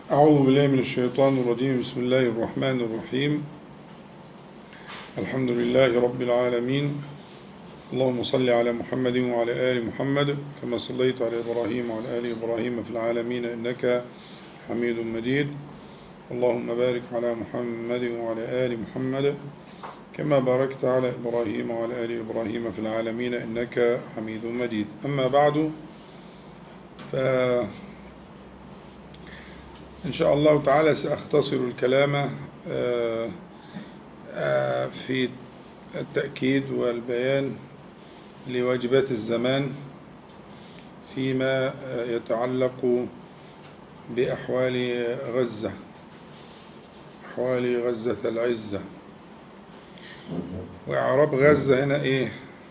أعوذ بالله من الشيطان الرجيم بسم الله الرحمن الرحيم الحمد لله رب العالمين اللهم صل على محمد وعلى آل محمد كما صليت على إبراهيم وعلى آل إبراهيم في العالمين إنك حميد مجيد اللهم بارك على محمد وعلى آل محمد كما باركت على إبراهيم وعلى آل إبراهيم في العالمين إنك حميد مجيد أما بعد ف إن شاء الله تعالى سأختصر الكلام في التأكيد والبيان لواجبات الزمان فيما يتعلق بأحوال غزة أحوال غزة العزة وإعراب غزة هنا إيه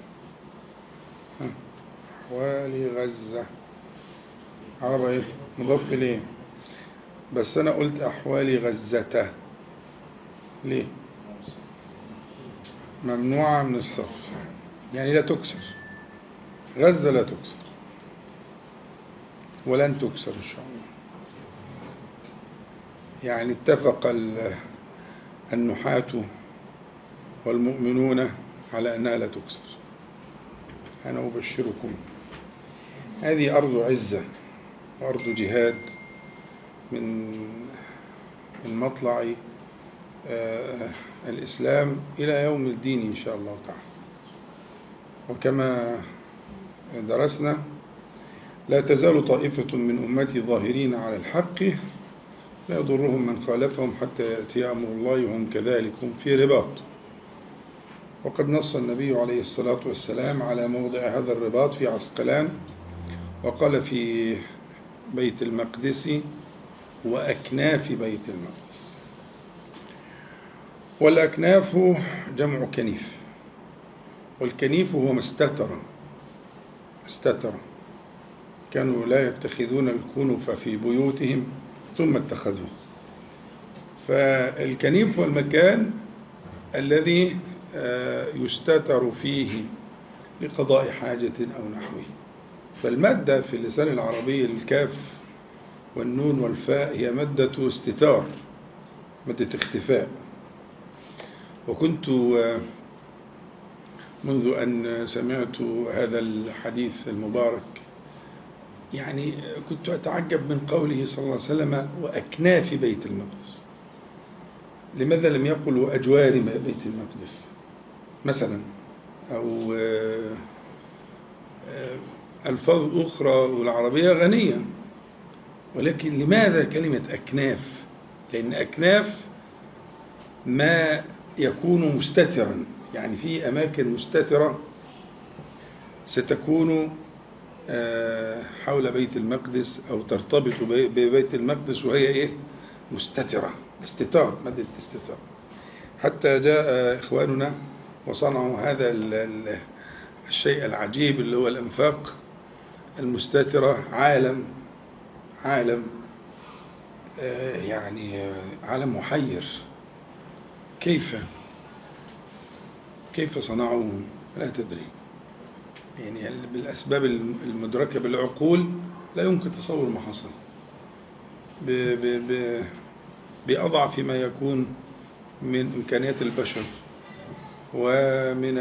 أحوال غزة عرب إيه مضاف إليه بس أنا قلت أحوال غزته ليه ممنوعة من الصرف يعني لا تكسر غزة لا تكسر ولن تكسر إن شاء الله يعني اتفق النحاة والمؤمنون على أنها لا تكسر أنا أبشركم هذه أرض عزة وأرض جهاد من من مطلع الإسلام إلى يوم الدين إن شاء الله تعالى وكما درسنا لا تزال طائفة من أمتي ظاهرين على الحق لا يضرهم من خالفهم حتى يأتي أمر الله وهم كذلك هم في رباط وقد نص النبي عليه الصلاة والسلام على موضع هذا الرباط في عسقلان وقال في بيت المقدس وأكناف بيت المقدس والأكناف جمع كنيف والكنيف هو ما استتر استتر كانوا لا يتخذون الكنف في بيوتهم ثم اتخذوه فالكنيف هو المكان الذي يستتر فيه لقضاء حاجة أو نحوه فالمادة في اللسان العربي الكاف والنون والفاء هي مادة استتار مادة اختفاء وكنت منذ أن سمعت هذا الحديث المبارك يعني كنت أتعجب من قوله صلى الله عليه وسلم وأكناف بيت المقدس لماذا لم يقل وأجوار بيت المقدس مثلا أو ألفاظ أخرى والعربية غنية ولكن لماذا كلمة أكناف لأن أكناف ما يكون مستترا يعني في أماكن مستترة ستكون حول بيت المقدس أو ترتبط ببيت المقدس وهي إيه مستترة استتار مادة استتار حتى جاء إخواننا وصنعوا هذا الشيء العجيب اللي هو الأنفاق المستترة عالم عالم يعني عالم محير كيف كيف صنعوه لا تدري يعني بالأسباب المدركة بالعقول لا يمكن تصور ما حصل بأضعف ما يكون من إمكانيات البشر ومن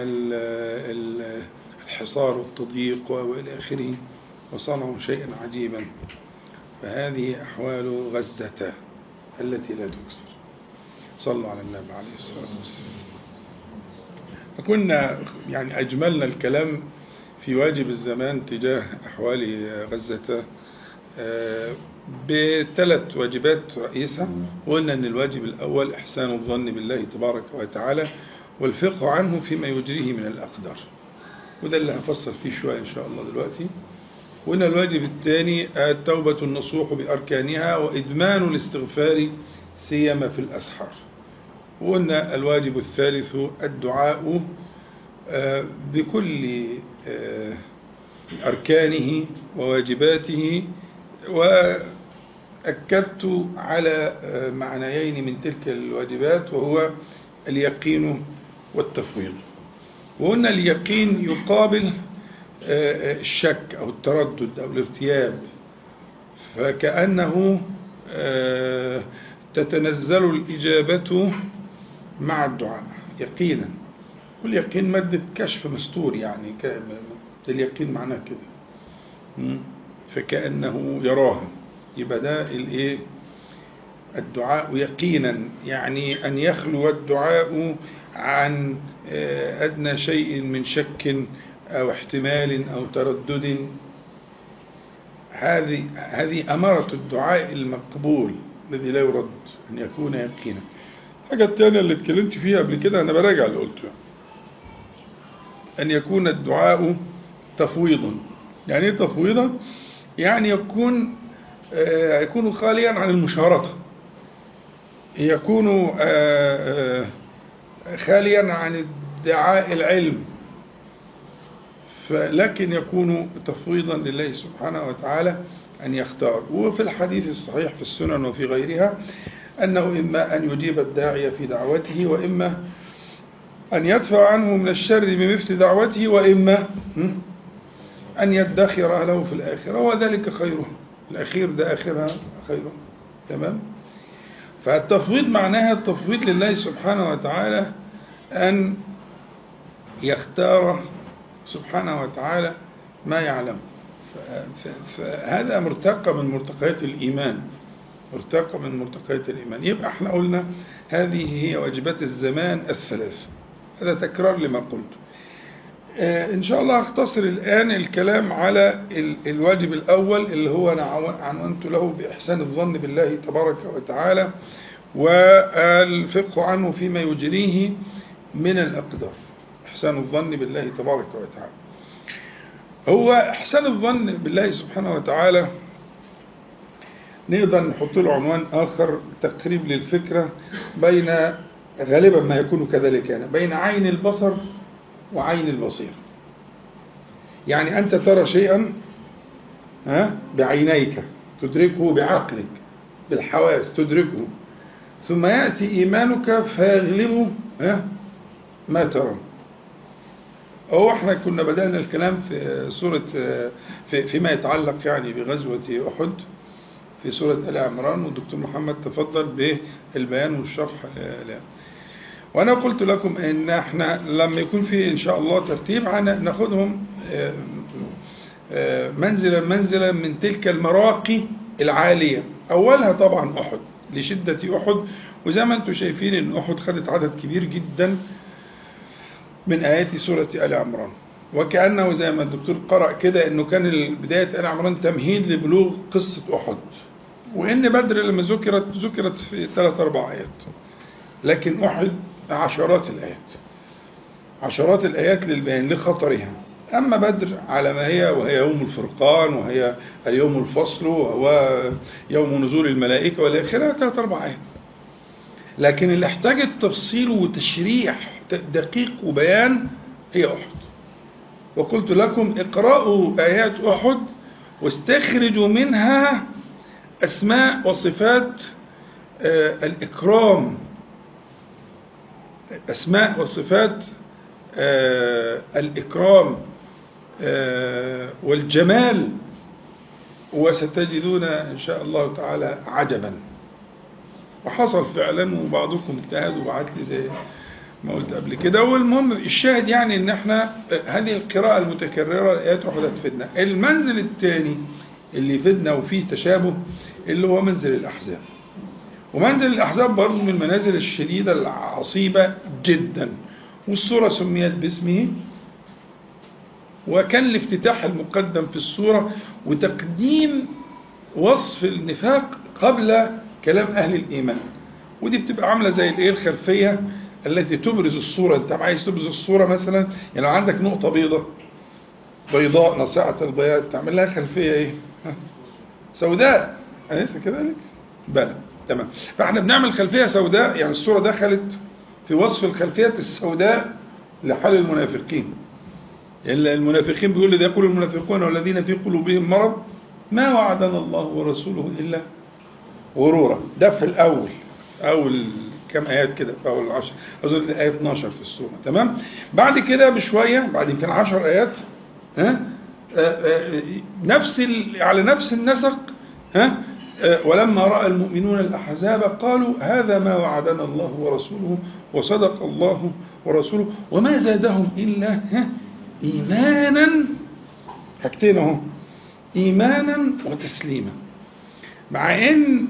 الحصار والتضييق وإلى آخره وصنعوا شيئا عجيبا فهذه أحوال غزة التي لا تكسر صلوا على النبي عليه الصلاة والسلام كنا يعني أجملنا الكلام في واجب الزمان تجاه أحوال غزة بثلاث واجبات رئيسة وقلنا أن الواجب الأول إحسان الظن بالله تبارك وتعالى والفقه عنه فيما يجريه من الأقدار وده اللي هفصل فيه شوية إن شاء الله دلوقتي وقلنا الواجب الثاني التوبة النصوح بأركانها وإدمان الاستغفار سيما في الأسحار وقلنا الواجب الثالث الدعاء بكل أركانه وواجباته وأكدت على معنيين من تلك الواجبات وهو اليقين والتفويض وقلنا اليقين يقابل الشك أو التردد أو الارتياب فكأنه تتنزل الإجابة مع الدعاء يقينا واليقين مادة كشف مستور يعني ك- اليقين معناه كده مم. فكأنه يراها يبقى ده الايه الدعاء يقينا يعني أن يخلو الدعاء عن آه، أدنى شيء من شك أو احتمال أو تردد هذه هذه أمارة الدعاء المقبول الذي لا يرد أن يكون يقينا الحاجة الثانية اللي اتكلمت فيها قبل كده أنا براجع اللي قلته أن يكون الدعاء تفويضا يعني إيه تفويضا؟ يعني يكون آه، يكون خاليا عن المشارطة يكون آه، آه، خاليا عن ادعاء العلم فلكن يكون تفويضا لله سبحانه وتعالى أن يختار وفي الحديث الصحيح في السنن وفي غيرها أنه إما أن يجيب الداعي في دعوته وإما أن يدفع عنه من الشر بمثل دعوته وإما هم، أن يدخر له في الآخرة وذلك خيره الأخير ده آخرها خيره تمام فالتفويض معناها التفويض لله سبحانه وتعالى أن يختار سبحانه وتعالى ما يعلم ف- ف- فهذا مرتقى من مرتقيات الإيمان مرتقى من مرتقيات الإيمان يبقى احنا قلنا هذه هي واجبات الزمان الثلاث هذا تكرار لما قلت آه، إن شاء الله أختصر الآن الكلام على ال- الواجب الأول اللي هو أنا عو- عنونت له بإحسان الظن بالله تبارك وتعالى والفقه عنه فيما يجريه من الأقدار إحسان الظن بالله تبارك وتعالى هو إحسان الظن بالله سبحانه وتعالى نقدر نحط له عنوان آخر تقريب للفكرة بين غالبا ما يكون كذلك يعني بين عين البصر وعين البصير يعني أنت ترى شيئا ها بعينيك تدركه بعقلك بالحواس تدركه ثم يأتي إيمانك فيغلب ها ما ترى هو احنا كنا بدأنا الكلام في سورة في فيما يتعلق يعني بغزوة أحد في سورة آل عمران والدكتور محمد تفضل بالبيان والشرح له وأنا قلت لكم إن احنا لما يكون في إن شاء الله ترتيب هن- ناخدهم آه، آه، منزلا منزلا من تلك المراقي العالية أولها طبعا أحد لشدة أحد وزي ما أنتم شايفين إن أحد خدت عدد كبير جدا من آيات سورة آل عمران وكأنه زي ما الدكتور قرأ كده إنه كان بداية آل عمران تمهيد لبلوغ قصة أحد وإن بدر لما ذكرت ذكرت في ثلاث أربع آيات لكن أحد عشرات الآيات عشرات الآيات للبيان لخطرها أما بدر على ما هي وهي يوم الفرقان وهي اليوم الفصل ويوم نزول الملائكة والى آخره ثلاث أربع آيات لكن اللي احتاجت تفصيل وتشريح دقيق وبيان هي أحد وقلت لكم اقرأوا آيات أحد واستخرجوا منها أسماء وصفات آه، الإكرام أسماء وصفات آه، الإكرام آه، والجمال وستجدون إن شاء الله تعالى عجبا وحصل فعلا وبعضكم اجتهد وبعت لي زي ما قلت قبل كده والمهم الشاهد يعني ان احنا هذه القراءة المتكررة الآيات واحدة تفيدنا المنزل الثاني اللي يفيدنا وفيه تشابه اللي هو منزل الأحزاب ومنزل الأحزاب برضه من المنازل الشديدة العصيبة جدا والسورة سميت باسمه وكان الافتتاح المقدم في السورة وتقديم وصف النفاق قبل كلام أهل الإيمان ودي بتبقى عاملة زي الإيه الخلفية التي تبرز الصورة أنت عايز تبرز الصورة مثلا يعني لو عندك نقطة بيضاء بيضاء ناصعة البياض تعمل لها خلفية إيه؟ ها؟ سوداء أليس كذلك؟ بلى تمام فاحنا بنعمل خلفية سوداء يعني الصورة دخلت في وصف الخلفية السوداء لحال المنافقين يعني المنافقين بيقول ده يقول المنافقون والذين في قلوبهم مرض ما وعدنا الله ورسوله إلا غرورا ده في الأول أول كم آيات كده في أول عشر أظن الآية 12 في السورة تمام بعد كده بشوية بعد يمكن 10 آيات ها آه، آه، نفس ال- على نفس النسق ها آه، ولما رأى المؤمنون الأحزاب قالوا هذا ما وعدنا الله ورسوله وصدق الله ورسوله وما زادهم إلا ها، إيمانا حاجتين اهو إيمانا وتسليما مع إن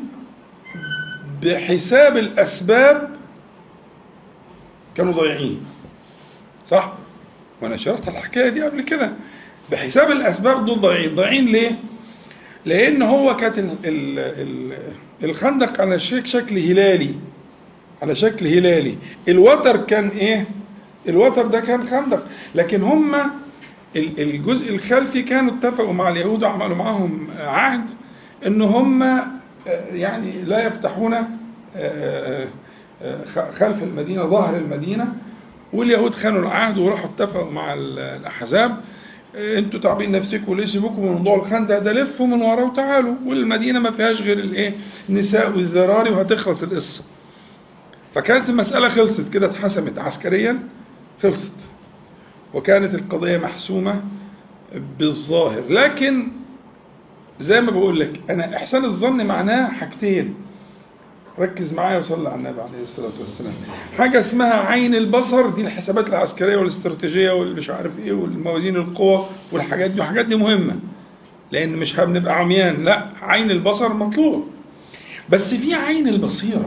بحساب الأسباب كانوا ضايعين صح؟ وأنا شرحت الحكاية دي قبل كده بحساب الأسباب دول ضايعين ضايعين ليه؟ لأن هو كانت ال- ال- ال- الخندق على شك- شكل هلالي على شكل هلالي الوتر كان إيه؟ الوتر ده كان خندق لكن هم ال- الجزء الخلفي كانوا اتفقوا مع اليهود وعملوا معاهم عهد ان هم آه، يعني لا يفتحون آه، آه، آه، خ- خلف المدينه ظهر المدينه واليهود خانوا العهد وراحوا اتفقوا مع ال- الاحزاب آه، انتوا تعبين نفسكم ليه سيبوكم من موضوع الخندق ده لفوا من وراه وتعالوا والمدينه ما فيهاش غير الايه النساء والذراري وهتخلص القصه فكانت المساله خلصت كده اتحسمت عسكريا خلصت وكانت القضية محسومة بالظاهر لكن زي ما بقول لك أنا إحسان الظن معناه حاجتين ركز معايا وصلي على النبي عليه الصلاة والسلام حاجة اسمها عين البصر دي الحسابات العسكرية والاستراتيجية والمش عارف ايه والموازين القوة والحاجات دي والحاجات دي مهمة لأن مش هنبقى عميان لا عين البصر مطلوب بس في عين البصيرة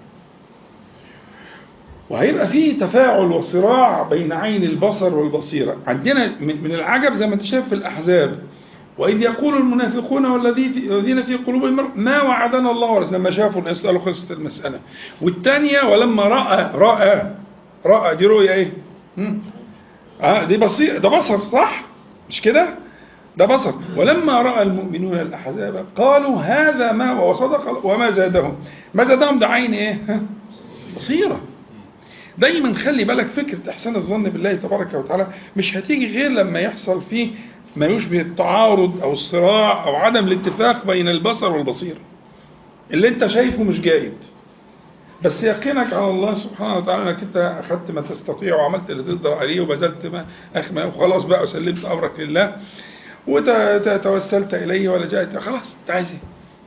وهيبقى فيه تفاعل وصراع بين عين البصر والبصيرة عندنا من من العجب زي ما انت شايف في الأحزاب وإذ يقول المنافقون والذي في- والذين في قلوبهم مرض ما وعدنا الله ورسوله لما شافوا الإسئلة خلصت المسألة والثانية ولما رأى رأى رأى دي رؤية إيه؟ هم؟ آه دي بصير ده بصر صح؟ مش كده؟ ده بصر ولما رأى المؤمنون الأحزاب قالوا هذا ما وصدق وما زادهم ما زادهم ده عين إيه؟ ها؟ بصيرة دايما خلي بالك فكرة إحسان الظن بالله تبارك وتعالى مش هتيجي غير لما يحصل فيه ما يشبه التعارض أو الصراع أو عدم الاتفاق بين البصر والبصيرة اللي أنت شايفه مش جيد بس يقينك على الله سبحانه وتعالى انك انت اخذت ما تستطيع وعملت اللي تقدر عليه وبذلت ما اخما وخلاص بقى وسلمت امرك لله وتوسلت اليه ولجأت خلاص انت عايز ايه؟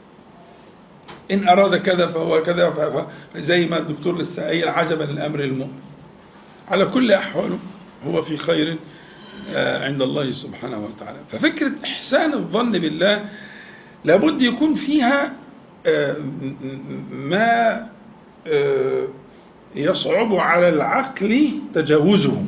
إن أراد كذا فهو كذا ف- ف- زي ما الدكتور لسه قايل عجبا لأمر المؤمن على كل أحواله هو في خير آه، عند الله سبحانه وتعالى ففكرة إحسان الظن بالله لابد يكون فيها آه، م- م- ما آه، يصعب على العقل تجاوزه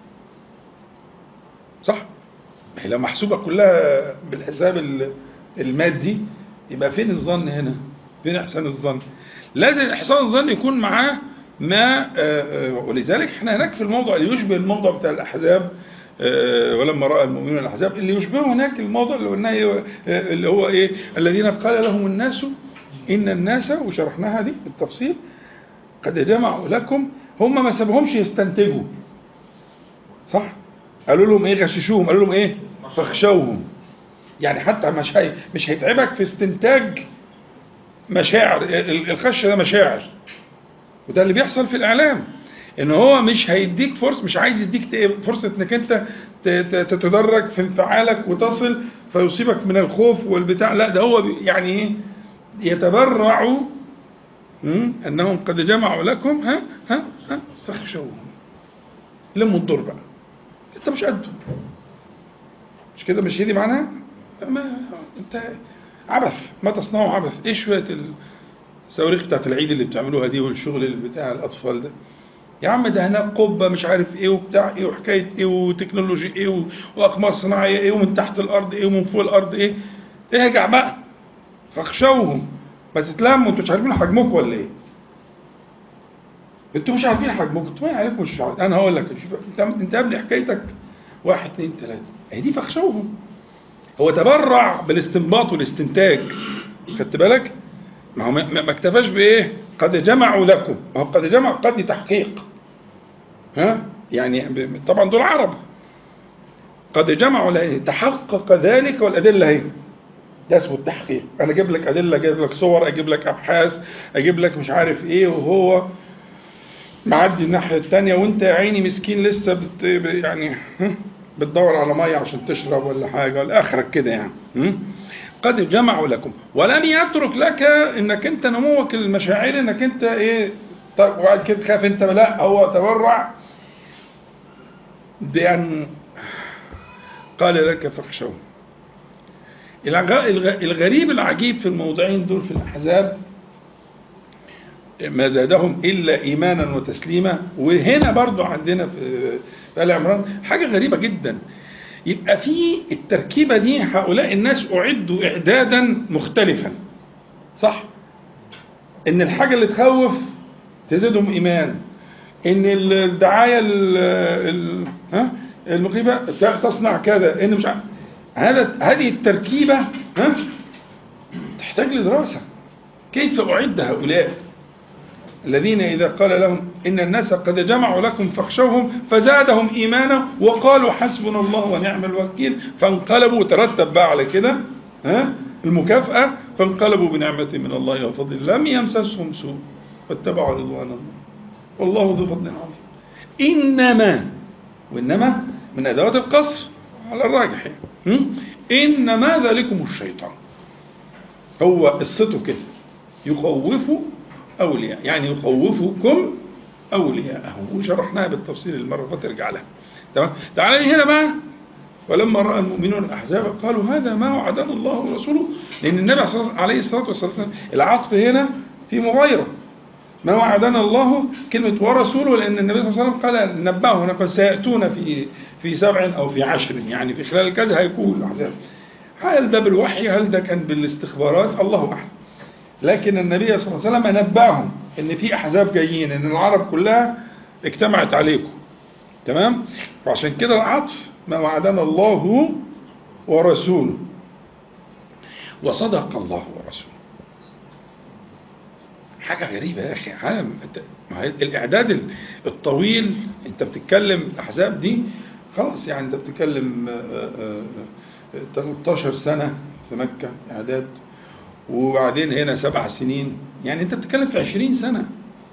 صح؟ هي لو محسوبة كلها بالحساب ال- المادي يبقى فين الظن هنا؟ فين إحسان الظن؟ لازم إحسان الظن يكون معاه ما آه، آه، ولذلك احنا هناك في الموضوع اللي يشبه الموضوع بتاع الأحزاب آه، ولما رأى المؤمنون الأحزاب اللي يشبهه هناك الموضوع اللي قلناه إيه، آه، اللي هو إيه الذين قال لهم الناس إن الناس وشرحناها دي بالتفصيل قد جمعوا لكم هم ما سابهمش يستنتجوا صح قالوا لهم ايه غششوهم قالوا لهم ايه فاخشوهم يعني حتى مش هي مش هيتعبك في استنتاج مشاعر ال- الخش ده مشاعر وده اللي بيحصل في الاعلام ان هو مش هيديك فرصه مش عايز يديك ت- فرصه انك انت ت- ت- تتدرج في انفعالك وتصل فيصيبك من الخوف والبتاع لا ده هو بي- يعني ايه يتبرع مم؟ انهم قد جمعوا لكم ها ها ها فاخشوهم لموا الدور بقى انت مش قده مش كده مش هي دي معناها ما انت عبث ما تصنعوا عبث ايه شويه الصواريخ بتاعت العيد اللي بتعملوها دي والشغل اللي بتاع الاطفال ده يا عم ده هناك قبه مش عارف ايه وبتاع ايه وحكايه ايه وتكنولوجي ايه و- واقمار صناعيه ايه ومن تحت الارض ايه ومن فوق الارض ايه ارجع بقى فاخشوهم ما تتلموا انتوا مش عارفين حجمكم ولا ايه انتوا مش عارفين حجمكم انتوا باين عليكم مش عارف. انا هقول لك شوف انت انت يا ابني حكايتك واحد اثنين ثلاثه اهي دي فاخشوهم هو تبرع بالاستنباط والاستنتاج خدت بالك ما هو ما ما اكتفاش بايه قد جمعوا لكم ما هو قد جمعوا قد دي تحقيق ها يعني ب- طبعا دول عرب قد جمعوا ل- تحقق ذلك والادله اهي ده اسمه التحقيق انا اجيب لك ادله اجيب لك صور اجيب لك ابحاث اجيب لك مش عارف ايه وهو معدي الناحيه الثانيه وانت يا عيني مسكين لسه بت يعني ها، بتدور على ميه عشان تشرب ولا حاجه ولا اخرك كده يعني هم؟ قد جمعوا لكم ولم يترك لك انك انت نموك المشاعري انك انت ايه طيب وبعد كده تخاف انت لا هو تورع بان قال لك فاخشوه الغ- الغ- الغريب العجيب في الموضعين دول في الأحزاب ما زادهم إلا إيمانا وتسليما وهنا برضو عندنا في في آل عمران حاجة غريبة جدا يبقى في التركيبة دي هؤلاء الناس أعدوا إعدادا مختلفا صح إن الحاجة اللي تخوف تزيدهم إيمان إن الدعاية ال- ال- ها المخيفة تصنع كذا إن مش عارف هذا هذه التركيبة ها تحتاج لدراسة كيف أعد هؤلاء الذين إذا قال لهم إن الناس قد جمعوا لكم فاخشوهم فزادهم إيمانا وقالوا حسبنا الله ونعم الوكيل فانقلبوا ترتب بقى على كده ها المكافأة فانقلبوا بنعمة من الله وفضل لم يمسسهم سوء واتبعوا رضوان الله والله ذو فضل عظيم إنما وإنما من أدوات القصر على الراجح يعني هم؟ إنما ذلكم الشيطان هو قصته كده يخوف أولياء يعني يخوفكم أولياءه وشرحناها بالتفصيل المرة فترجع لها تمام تعالى هنا بقى ولما رأى المؤمنون الأحزاب قالوا هذا ما وعدنا الله ورسوله لأن النبي صلى الله عليه الصلاة والسلام العطف هنا في مغايرة ما وعدنا الله كلمة ورسوله لأن النبي صلى الله عليه وسلم قال نبهه هنا فسيأتون في في سبع أو في عشر يعني في خلال كذا هيكون الأحزاب هل ده بالوحي هل ده كان بالاستخبارات الله أعلم لكن النبي صلى الله عليه وسلم نبههم ان في احزاب جايين ان العرب كلها اجتمعت عليكم تمام وعشان كده العطف ما وعدنا الله ورسوله وصدق الله ورسوله حاجة غريبة يا أخي عالم أنت ما هي الإعداد الطويل أنت بتتكلم الأحزاب دي خلاص يعني أنت بتتكلم آه، آه، آه، 13 سنة في مكة إعداد وبعدين هنا سبع سنين يعني أنت بتتكلم في 20 سنة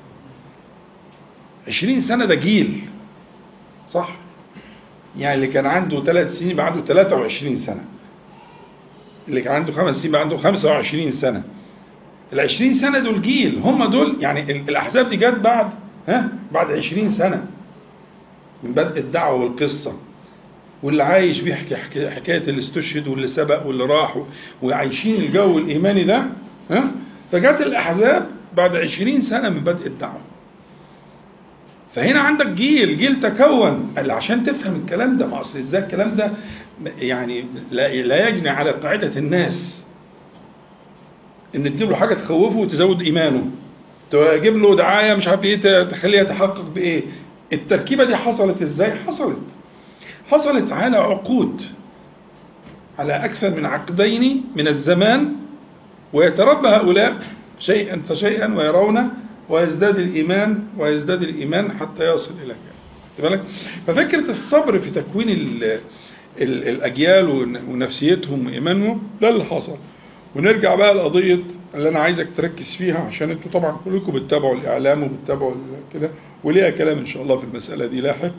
20 سنة ده جيل صح يعني اللي كان عنده ثلاث سنين بقى عنده 23 سنة اللي كان عنده خمس سنين بقى عنده 25 سنة ال 20 سنة دول جيل هم دول يعني ال- الأحزاب دي جت بعد ها بعد 20 سنة من بدء الدعوة والقصة واللي عايش بيحكي حكي- حكاية اللي استشهد واللي سبق واللي راح و- وعايشين الجو الإيماني ده ها فجت الأحزاب بعد 20 سنة من بدء الدعوة فهنا عندك جيل جيل تكون قال عشان تفهم الكلام ده ما اصل ازاي الكلام ده يعني لا, لا يجني على قاعدة الناس ان تجيب له حاجة تخوفه وتزود ايمانه تجيب له دعاية مش عارف ايه تخليه يتحقق بايه التركيبة دي حصلت ازاي حصلت حصلت على عقود على اكثر من عقدين من الزمان ويتربى هؤلاء شيئا فشيئا ويرون ويزداد الإيمان ويزداد الإيمان حتى يصل إلى كده بالك ففكرة الصبر في تكوين ال ال الأجيال ون- ونفسيتهم وإيمانهم ده اللي حصل ونرجع بقى لقضية اللي أنا عايزك تركز فيها عشان أنتوا طبعا كلكم بتتابعوا الإعلام وبتتابعوا ال- كده وليها كلام إن شاء الله في المسألة دي لاحق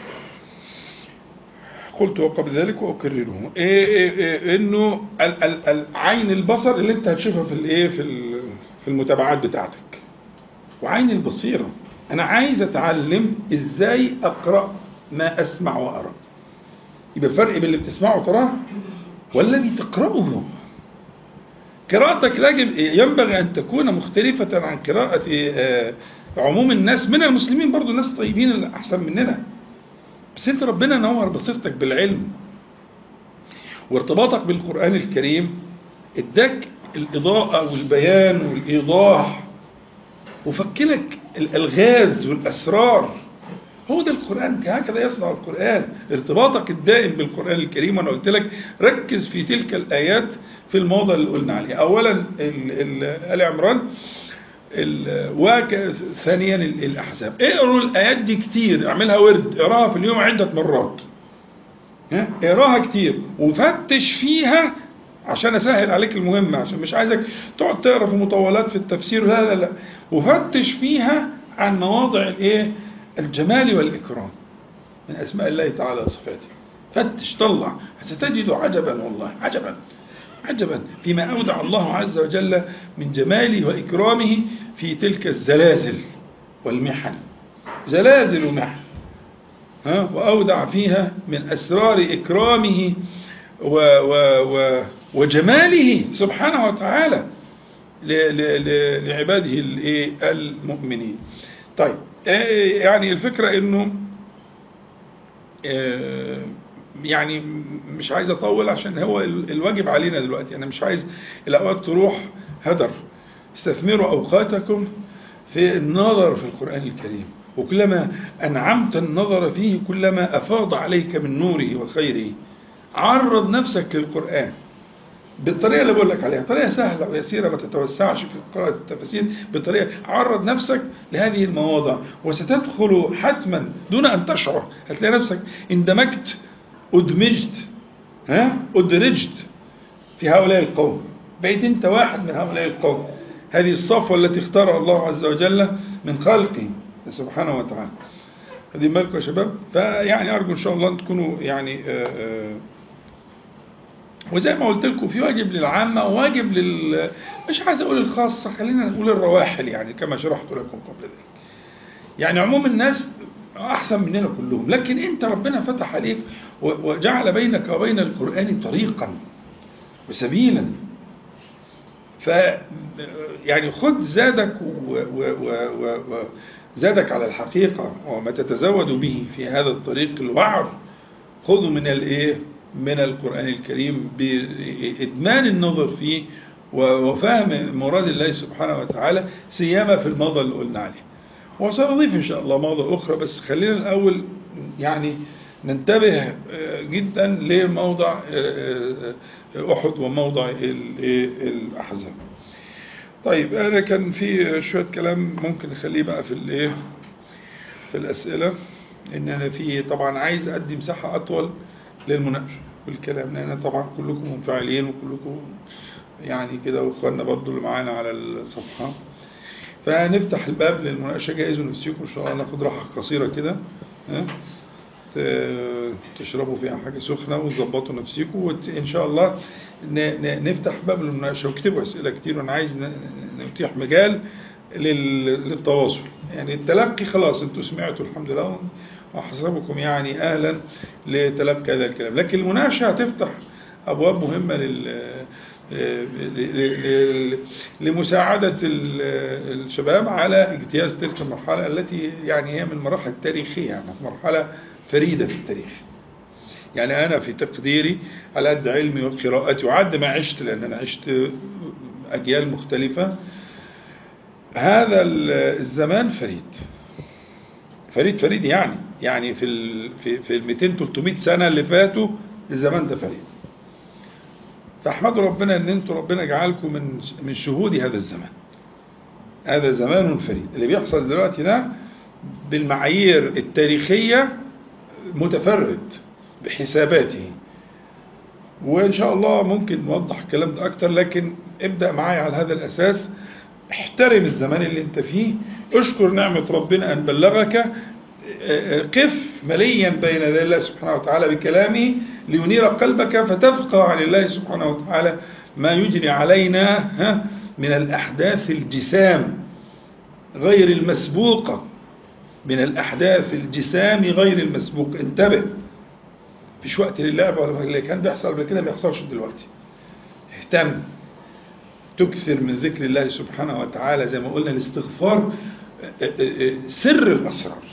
قلت وقبل ذلك واكرره إيه إيه إيه انه ال- ال- ال- عين البصر اللي انت هتشوفها في الايه في ال- في المتابعات بتاعتك وعين البصيره انا عايز اتعلم ازاي اقرا ما اسمع وارى يبقى الفرق بين اللي بتسمعه وتراه والذي تقراه قراءتك يجب ينبغي ان تكون مختلفه عن قراءه آه، عموم الناس من المسلمين برضو ناس طيبين اللي احسن مننا بس انت ربنا نور بصيرتك بالعلم وارتباطك بالقرآن الكريم اداك الإضاءة والبيان والإيضاح وفكلك الألغاز والأسرار هو ده القرآن هكذا يصنع القرآن ارتباطك الدائم بالقرآن الكريم وأنا قلت لك ركز في تلك الآيات في الموضع اللي قلنا عليه أولا ال- ال- آل عمران ال- وك- ثانيا ال- الأحزاب اقروا الآيات دي كتير اعملها ورد اقراها في اليوم عدة مرات ها؟ اقراها كتير وفتش فيها عشان اسهل عليك المهمة عشان مش عايزك تقعد تقرا في مطولات في التفسير لا لا لا وفتش فيها عن مواضع الايه الجمال والإكرام من أسماء الله تعالى وصفاته فتش طلع ستجد عجبا والله عجبا عجبا فيما أودع الله عز وجل من جماله وإكرامه في تلك الزلازل والمحن زلازل ومحن ها وأودع فيها من أسرار إكرامه و و و وجماله سبحانه وتعالى لعباده المؤمنين طيب يعني الفكرة انه يعني مش عايز اطول عشان هو الواجب علينا دلوقتي انا مش عايز الاوقات تروح هدر استثمروا اوقاتكم في النظر في القرآن الكريم وكلما أنعمت النظر فيه كلما أفاض عليك من نوره وخيره عرض نفسك للقرآن بالطريقة اللي بقول لك عليها طريقة سهلة ويسيرة ما تتوسعش في قراءة التفاسير بطريقة عرض نفسك لهذه المواضع وستدخل حتما دون أن تشعر هتلاقي نفسك اندمجت أدمجت ها أدرجت في هؤلاء القوم بقيت أنت واحد من هؤلاء القوم هذه الصفوة التي اختارها الله عز وجل من خلقه سبحانه وتعالى هذه بالكم يا شباب فيعني أرجو إن شاء الله أن تكونوا يعني آآ آآ وزي ما قلت لكم في واجب للعامة وواجب لل مش عايز أقول الخاصة خلينا نقول الرواحل يعني كما شرحت لكم قبل ذلك يعني عموم الناس أحسن مننا كلهم لكن أنت ربنا فتح عليك وجعل بينك وبين القرآن طريقا وسبيلا ف يعني خذ زادك و و و و زادك على الحقيقة وما تتزود به في هذا الطريق الوعر خذه من الايه من القرآن الكريم بإدمان النظر فيه وفهم مراد الله سبحانه وتعالى سيما في الموضوع اللي قلنا عليه وسنضيف إن شاء الله موضوع أخرى بس خلينا الأول يعني ننتبه جدا لموضع أحد وموضع الأحزاب طيب أنا كان في شوية كلام ممكن نخليه بقى في الإيه في الأسئلة إن أنا في طبعا عايز أدي مساحة أطول للمناقشة والكلام لأن طبعا كلكم منفعلين وكلكم يعني كده وإخواننا برضو اللي معانا على الصفحة فنفتح الباب للمناقشة جايزوا نفسيكم إن شاء الله ناخد راحة قصيرة كده تشربوا فيها حاجة سخنة وتظبطوا نفسيكم وإن شاء الله نفتح باب للمناقشة واكتبوا أسئلة كتير وأنا عايز نتيح مجال للتواصل يعني التلقي خلاص انتوا سمعتوا الحمد لله وحسبكم يعني أهلا لتلقي هذا الكلام لكن المناقشة هتفتح أبواب مهمة لل لمساعدة الشباب على اجتياز تلك المرحلة التي يعني هي من المراحل التاريخية يعني مرحلة فريدة في التاريخ يعني أنا في تقديري على قد علمي وقراءتي وعد ما عشت لأن أنا عشت أجيال مختلفة هذا الزمان فريد فريد فريد يعني يعني في ال في في ال 200 300 سنة اللي فاتوا الزمان ده فريد فاحمدوا ربنا ان انتوا ربنا جعلكم من من شهود هذا الزمان هذا زمان فريد اللي بيحصل دلوقتي ده بالمعايير التاريخية متفرد بحساباته وإن شاء الله ممكن نوضح الكلام ده أكتر لكن ابدأ معايا على هذا الأساس احترم الزمان اللي انت فيه اشكر نعمة ربنا أن بلغك قف مليا بين يدي الله سبحانه وتعالى بكلامه لينير قلبك فتفقه عن الله سبحانه وتعالى ما يجري علينا من الأحداث الجسام غير المسبوقة من الأحداث الجسام غير المسبوق انتبه فيش وقت للعب ولا اللي كان بيحصل قبل كده ما بيحصلش دلوقتي اهتم تكثر من ذكر الله سبحانه وتعالى زي ما قلنا الاستغفار سر الأسرار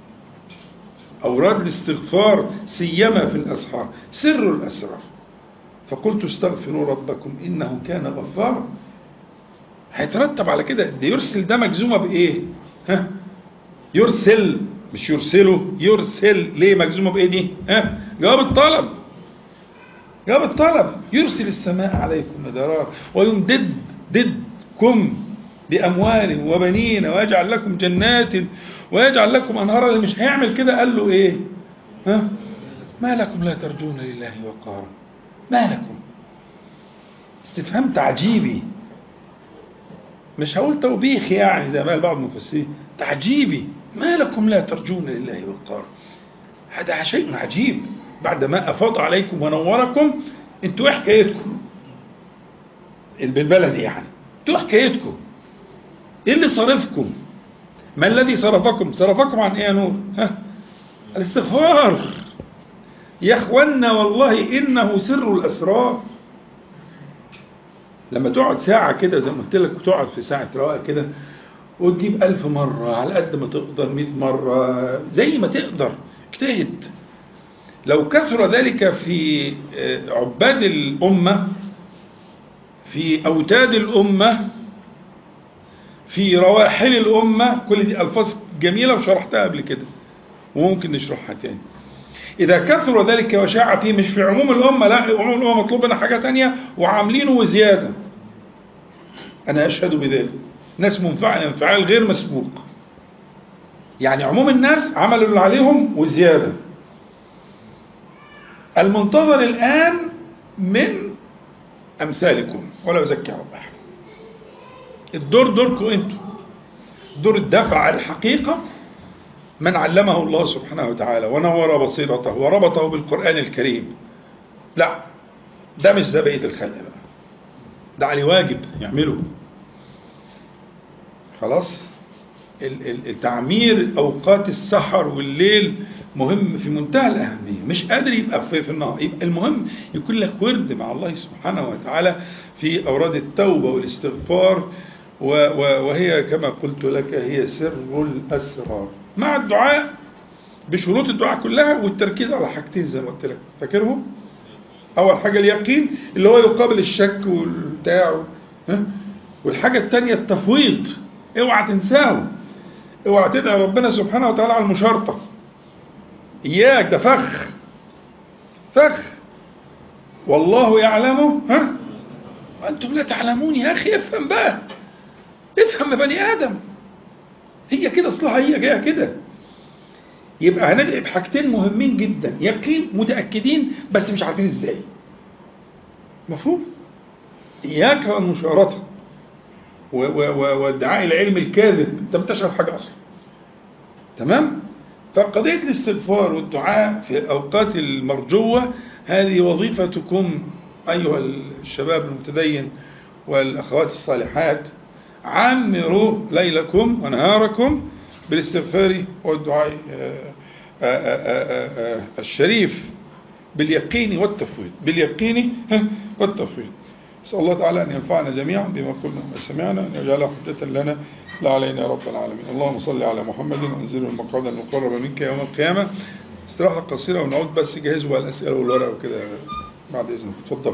أوراد الاستغفار سيما في الأسحار سر الأسرار فقلت استغفروا ربكم إنه كان غفارا هيترتب على كده ده يرسل ده مجزومة بإيه ها يرسل مش يرسله يرسل ليه مجزومة بإيه دي ها جواب الطلب جواب الطلب يرسل السماء عليكم مدرار ويمدد ددكم بأموال وبنين ويجعل لكم جنات ويجعل لكم أنهارا اللي مش هيعمل كده قال له إيه ها ما لكم لا ترجون لله وقارا ما لكم استفهام تعجيبي مش هقول توبيخ يعني زي ما قال بعض المفسرين تعجيبي ما لكم لا ترجون لله وقارا هذا شيء عجيب بعد ما أفاض عليكم ونوركم انتوا ايه حكايتكم بالبلدي يعني انتوا حكايتكم ايه اللي صرفكم ما الذي صرفكم صرفكم عن ايه يا نور ها الاستغفار يا اخوانا والله انه سر الاسرار لما تقعد ساعة كده زي ما قلت لك تقعد في ساعة رواقة كده وتجيب ألف مرة على قد ما تقدر مئة مرة زي ما تقدر اجتهد لو كثر ذلك في عباد الأمة في أوتاد الأمة في رواحل الأمة كل دي ألفاظ جميلة وشرحتها قبل كده وممكن نشرحها تاني إذا كثر ذلك وشاع فيه مش في عموم الأمة لا عموم الأمة مطلوب منها حاجة تانية وعاملينه وزيادة أنا أشهد بذلك ناس منفعل انفعال غير مسبوق يعني عموم الناس عملوا اللي عليهم وزيادة المنتظر الآن من أمثالكم ولا أزكي رب أحد الدور دوركم أنتم دور الدفع على الحقيقة من علمه الله سبحانه وتعالى ونور بصيرته وربطه بالقرآن الكريم لا ده مش ده بقية الخلق بقى ده عليه واجب يعمله خلاص التعمير أوقات السحر والليل مهم في منتهى الأهمية مش قادر يبقى في, في النهار يبقى المهم يكون لك ورد مع الله سبحانه وتعالى في أوراد التوبة والاستغفار وهي كما قلت لك هي سر الأسرار مع الدعاء بشروط الدعاء كلها والتركيز على حاجتين زي ما قلت لك فاكرهم؟ أول حاجة اليقين اللي هو يقابل الشك والبتاع والحاجة الثانية التفويض اوعى تنساه اوعى تدعي ربنا سبحانه وتعالى على المشارطة إياك ده فخ فخ والله يعلمه ها وأنتم لا تعلمون يا أخي افهم بقى افهم يا بني آدم هي كده اصلها هي جايه كده يبقى هندعي بحاجتين مهمين جدا يقين متاكدين بس مش عارفين ازاي مفهوم اياك والمشارطه وادعاء العلم الكاذب انت ما تعرف حاجه اصلا تمام فقضيه الاستغفار والدعاء في الاوقات المرجوه هذه وظيفتكم ايها الشباب المتدين والاخوات الصالحات عمروا ليلكم ونهاركم بالاستغفار والدعاء الشريف باليقين والتفويض باليقين والتفويض نسأل الله تعالى أن ينفعنا جميعا بما قلنا وما سمعنا أن يجعله حجة لنا لا علينا يا رب العالمين اللهم صل على محمد وانزله المقعد المقرب منك يوم القيامة استراحة قصيرة ونعود بس جهزوا الأسئلة والورق وكده بعد إذنك تفضل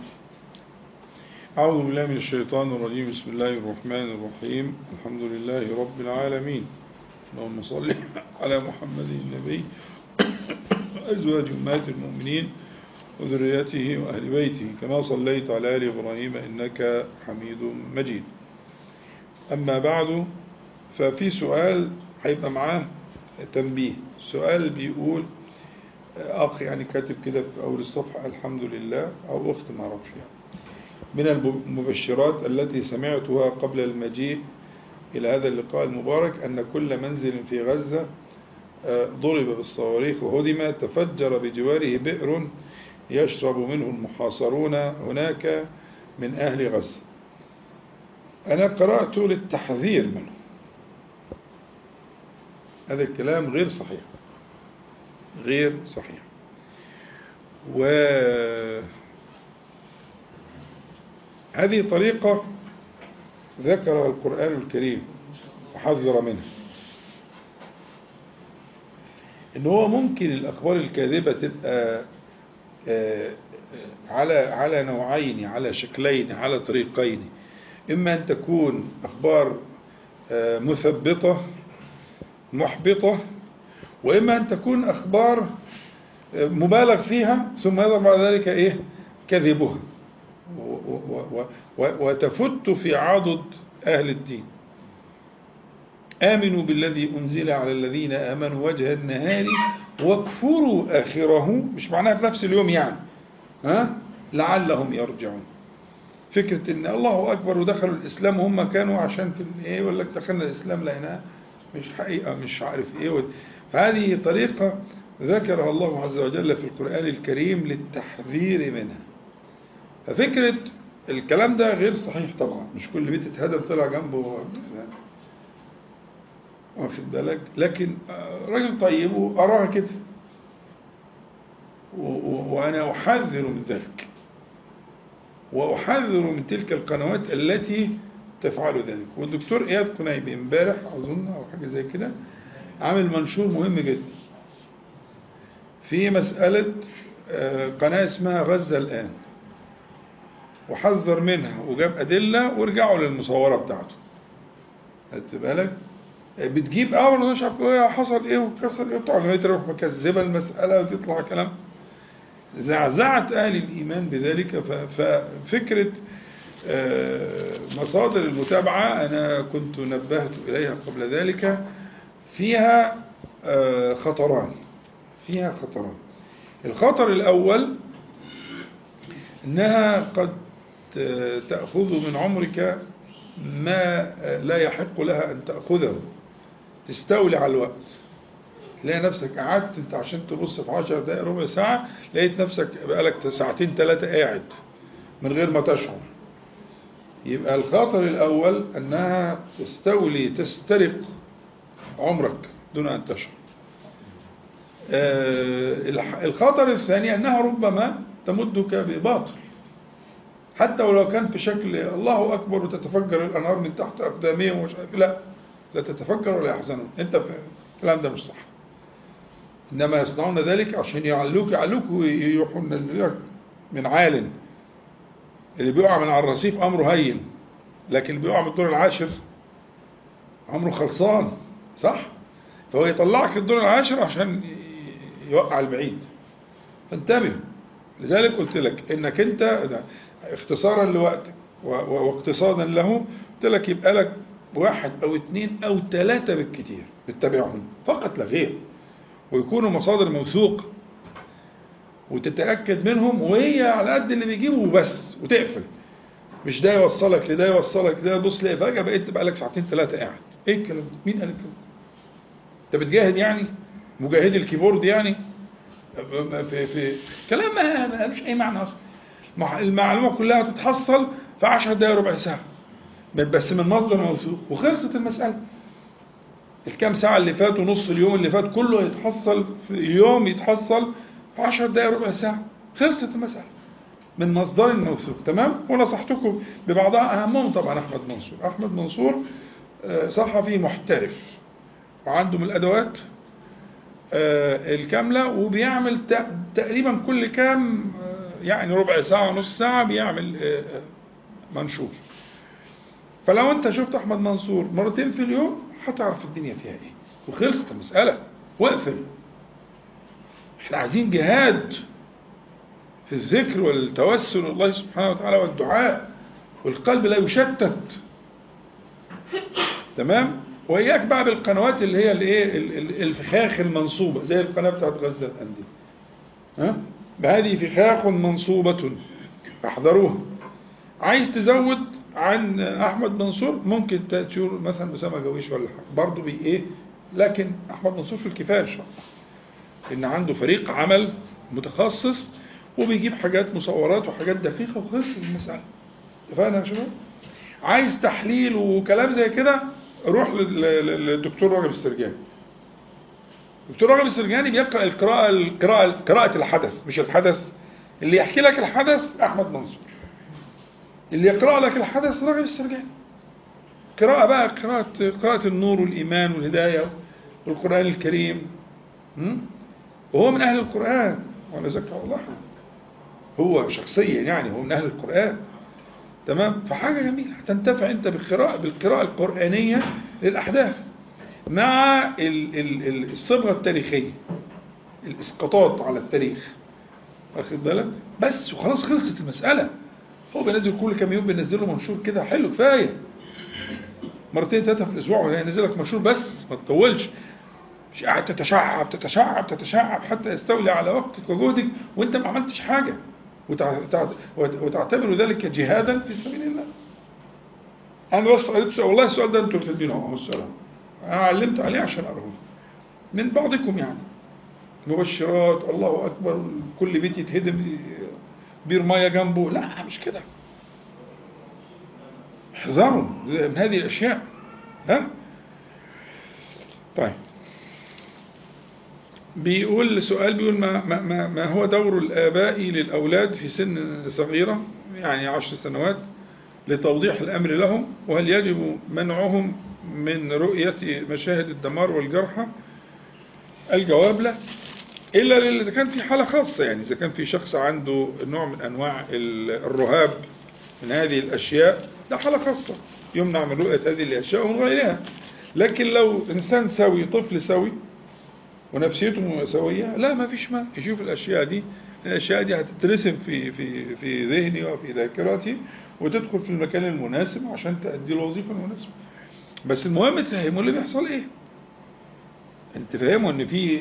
أعوذ بالله من الشيطان الرجيم بسم الله الرحمن الرحيم الحمد لله رب العالمين اللهم صل على محمد النبي أزواج أمهات المؤمنين وذريته وأهل بيته كما صليت على آل إبراهيم إنك حميد مجيد أما بعد ففي سؤال هيبقى معاه تنبيه سؤال بيقول أخ يعني كاتب كده في أول الصفحة الحمد لله أو أخت ما أعرفش يعني من المبشرات التي سمعتها قبل المجيء إلى هذا اللقاء المبارك أن كل منزل في غزة ضرب بالصواريخ وهدم تفجر بجواره بئر يشرب منه المحاصرون هناك من أهل غزة أنا قرأت للتحذير منه هذا الكلام غير صحيح غير صحيح و هذه طريقة ذكرها القرآن الكريم وحذر منها ان هو ممكن الاخبار الكاذبة تبقى على على نوعين على شكلين على طريقين اما ان تكون اخبار مثبطة محبطة واما ان تكون اخبار مبالغ فيها ثم يظهر بعد ذلك ايه كذبها وتفت في عضد أهل الدين آمنوا بالذي أنزل على الذين آمنوا وجه النهار واكفروا آخره مش معناها في نفس اليوم يعني ها لعلهم يرجعون فكرة ان الله أكبر ودخلوا الإسلام هم كانوا عشان في ايه ولا دخلنا الإسلام لقيناه مش حقيقة مش عارف ايه فهذه طريقة ذكرها الله عز وجل في القرآن الكريم للتحذير منها ففكرة الكلام ده غير صحيح طبعا مش كل بيت اتهدم طلع جنبه واخد بالك لكن آه، راجل طيب وأراها كده و- و- وأنا أحذر من ذلك وأحذر من تلك القنوات التي تفعل ذلك والدكتور إياد قنيبي امبارح أظن أو حاجة زي كده عامل منشور مهم جدا في مسألة آه، قناة اسمها غزة الآن وحذر منها وجاب أدلة ورجعوا للمصورة بتاعته خدت بالك بتجيب أول مش عارف إيه حصل إيه وكسر إيه بتاع لغاية تروح مكذبة المسألة وتطلع كلام زعزعت أهل الإيمان بذلك ف- ففكرة آه، مصادر المتابعة أنا كنت نبهت إليها قبل ذلك فيها آه، خطران فيها خطران الخطر الأول أنها قد ت- تأخذ من عمرك ما لا يحق لها أن تأخذه تستولي على الوقت تلاقي نفسك قعدت انت عشان تبص في 10 دقائق ربع ساعة لقيت نفسك بقالك ساعتين ثلاثة قاعد من غير ما تشعر يبقى الخطر الأول أنها تستولي تسترق عمرك دون أن تشعر آه، الح- الخطر الثاني أنها ربما تمدك بباطل حتى ولو كان في شكل الله أكبر وتتفجر الأنهار من تحت أقدامهم ومش عارف لا لا تتفجر ولا يحزنون أنت في الكلام ده مش صح إنما يصنعون ذلك عشان يعلوك يعلوك ويروحوا منزلك من عال اللي بيقع من على الرصيف أمره هين لكن اللي بيقع من الدور العاشر أمره خلصان صح؟ فهو يطلعك الدور العاشر عشان ي- يوقع البعيد فانتبه لذلك قلت لك انك انت ده اختصارا لوقتك و- و- واقتصادا له قلت لك يبقى لك واحد او اثنين او ثلاثة بالكثير بتتابعهم فقط لا غير ويكونوا مصادر موثوقة وتتأكد منهم وهي على قد اللي بيجيبه وبس وتقفل مش ده يوصلك لده يوصلك لده بص تلاقي فجأة بقيت تبقى لك ساعتين ثلاثة قاعد ايه الكلام ده؟ مين قال الكلام ده؟ انت بتجاهد يعني؟ مجاهد الكيبورد يعني؟ في في كلام ما ما لوش اي معنى اصلا مع- المعلومه كلها تتحصل في 10 دقائق ربع ساعه بس من مصدر موثوق وخلصت المساله الكام ساعه اللي فاتوا نص اليوم اللي فات كله يتحصل في يوم يتحصل في 10 دقائق ربع ساعه خلصت المساله من مصدر موثوق تمام ونصحتكم ببعضها اهمهم طبعا احمد منصور احمد منصور آه، صحفي محترف وعنده من الادوات آه، الكاملة وبيعمل ت- تقريبا كل كام آه، يعني ربع ساعة نص ساعة بيعمل آه، آه، منشور فلو انت شفت احمد منصور مرتين في اليوم هتعرف الدنيا فيها ايه وخلصت المسألة واقفل احنا عايزين جهاد في الذكر والتوسل لله سبحانه وتعالى والدعاء والقلب لا يشتت تمام واياك بقى بالقنوات اللي هي الايه ال- ال- الفخاخ المنصوبه زي القناه بتاعت غزه الان دي ها بهذه فخاخ منصوبه فاحذروها عايز تزود عن احمد منصور ممكن تشور مثلا اسامه جويش ولا حاجه برضه بي ايه لكن احمد منصور في الكفايه ان شاء الله ان عنده فريق عمل متخصص وبيجيب حاجات مصورات وحاجات دقيقه وخلص المساله اتفقنا يا شباب عايز تحليل وكلام زي كده روح لل- لل- للدكتور راغب السرجاني الدكتور راغب السرجاني بيقرا القراءه القراءه قراءه الحدث مش الحدث اللي يحكي لك الحدث احمد منصور اللي يقرا لك الحدث راغب السرجاني قراءه بقى قراءه قراءه النور والايمان والهدايه والقران الكريم م? وهو من اهل القران وانا ذكر الله هو شخصيا يعني هو من اهل القران تمام فحاجه جميله هتنتفع انت بالقراءه بالقراءه القرانيه للاحداث مع ال- ال- ال- الصبغه التاريخيه الاسقاطات على التاريخ واخد بالك بس وخلاص خلصت المساله هو بينزل كل كام يوم بينزل له منشور كده حلو كفايه مرتين ثلاثه في الاسبوع وهينزل لك منشور بس ما تطولش مش قاعد تتشعب تتشعب تتشعب حتى يستولي على وقتك وجهدك وانت ما عملتش حاجه وتع- تع- وتعتبر ذلك جهادا في سبيل الله انا بس قريت سؤال والله السؤال ده انتوا كاتبينه اهو السؤال انا علمت عليه عشان اقراه من بعضكم يعني مبشرات الله اكبر كل بيت يتهدم بير ميه جنبه لا مش كده احذروا من هذه الأشياء ها طيب بيقول سؤال بيقول ما, ما, ما, ما هو دور الآباء للأولاد في سن صغيرة يعني عشر سنوات لتوضيح الأمر لهم وهل يجب منعهم من رؤية مشاهد الدمار والجرحى الجواب لا إلا إذا كان في حالة خاصة يعني إذا كان في شخص عنده نوع من أنواع الرهاب من هذه الأشياء ده حالة خاصة يمنع من رؤية هذه الأشياء ومن غيرها لكن لو إنسان سوي طفل سوي ونفسيته سوية لا ما فيش مانع يشوف الأشياء دي الأشياء دي هتترسم في في في ذهني وفي ذاكرتي وتدخل في المكان المناسب عشان تأدي الوظيفة المناسبة بس المهم تفهموا اللي بيحصل ايه انت فاهموا ان في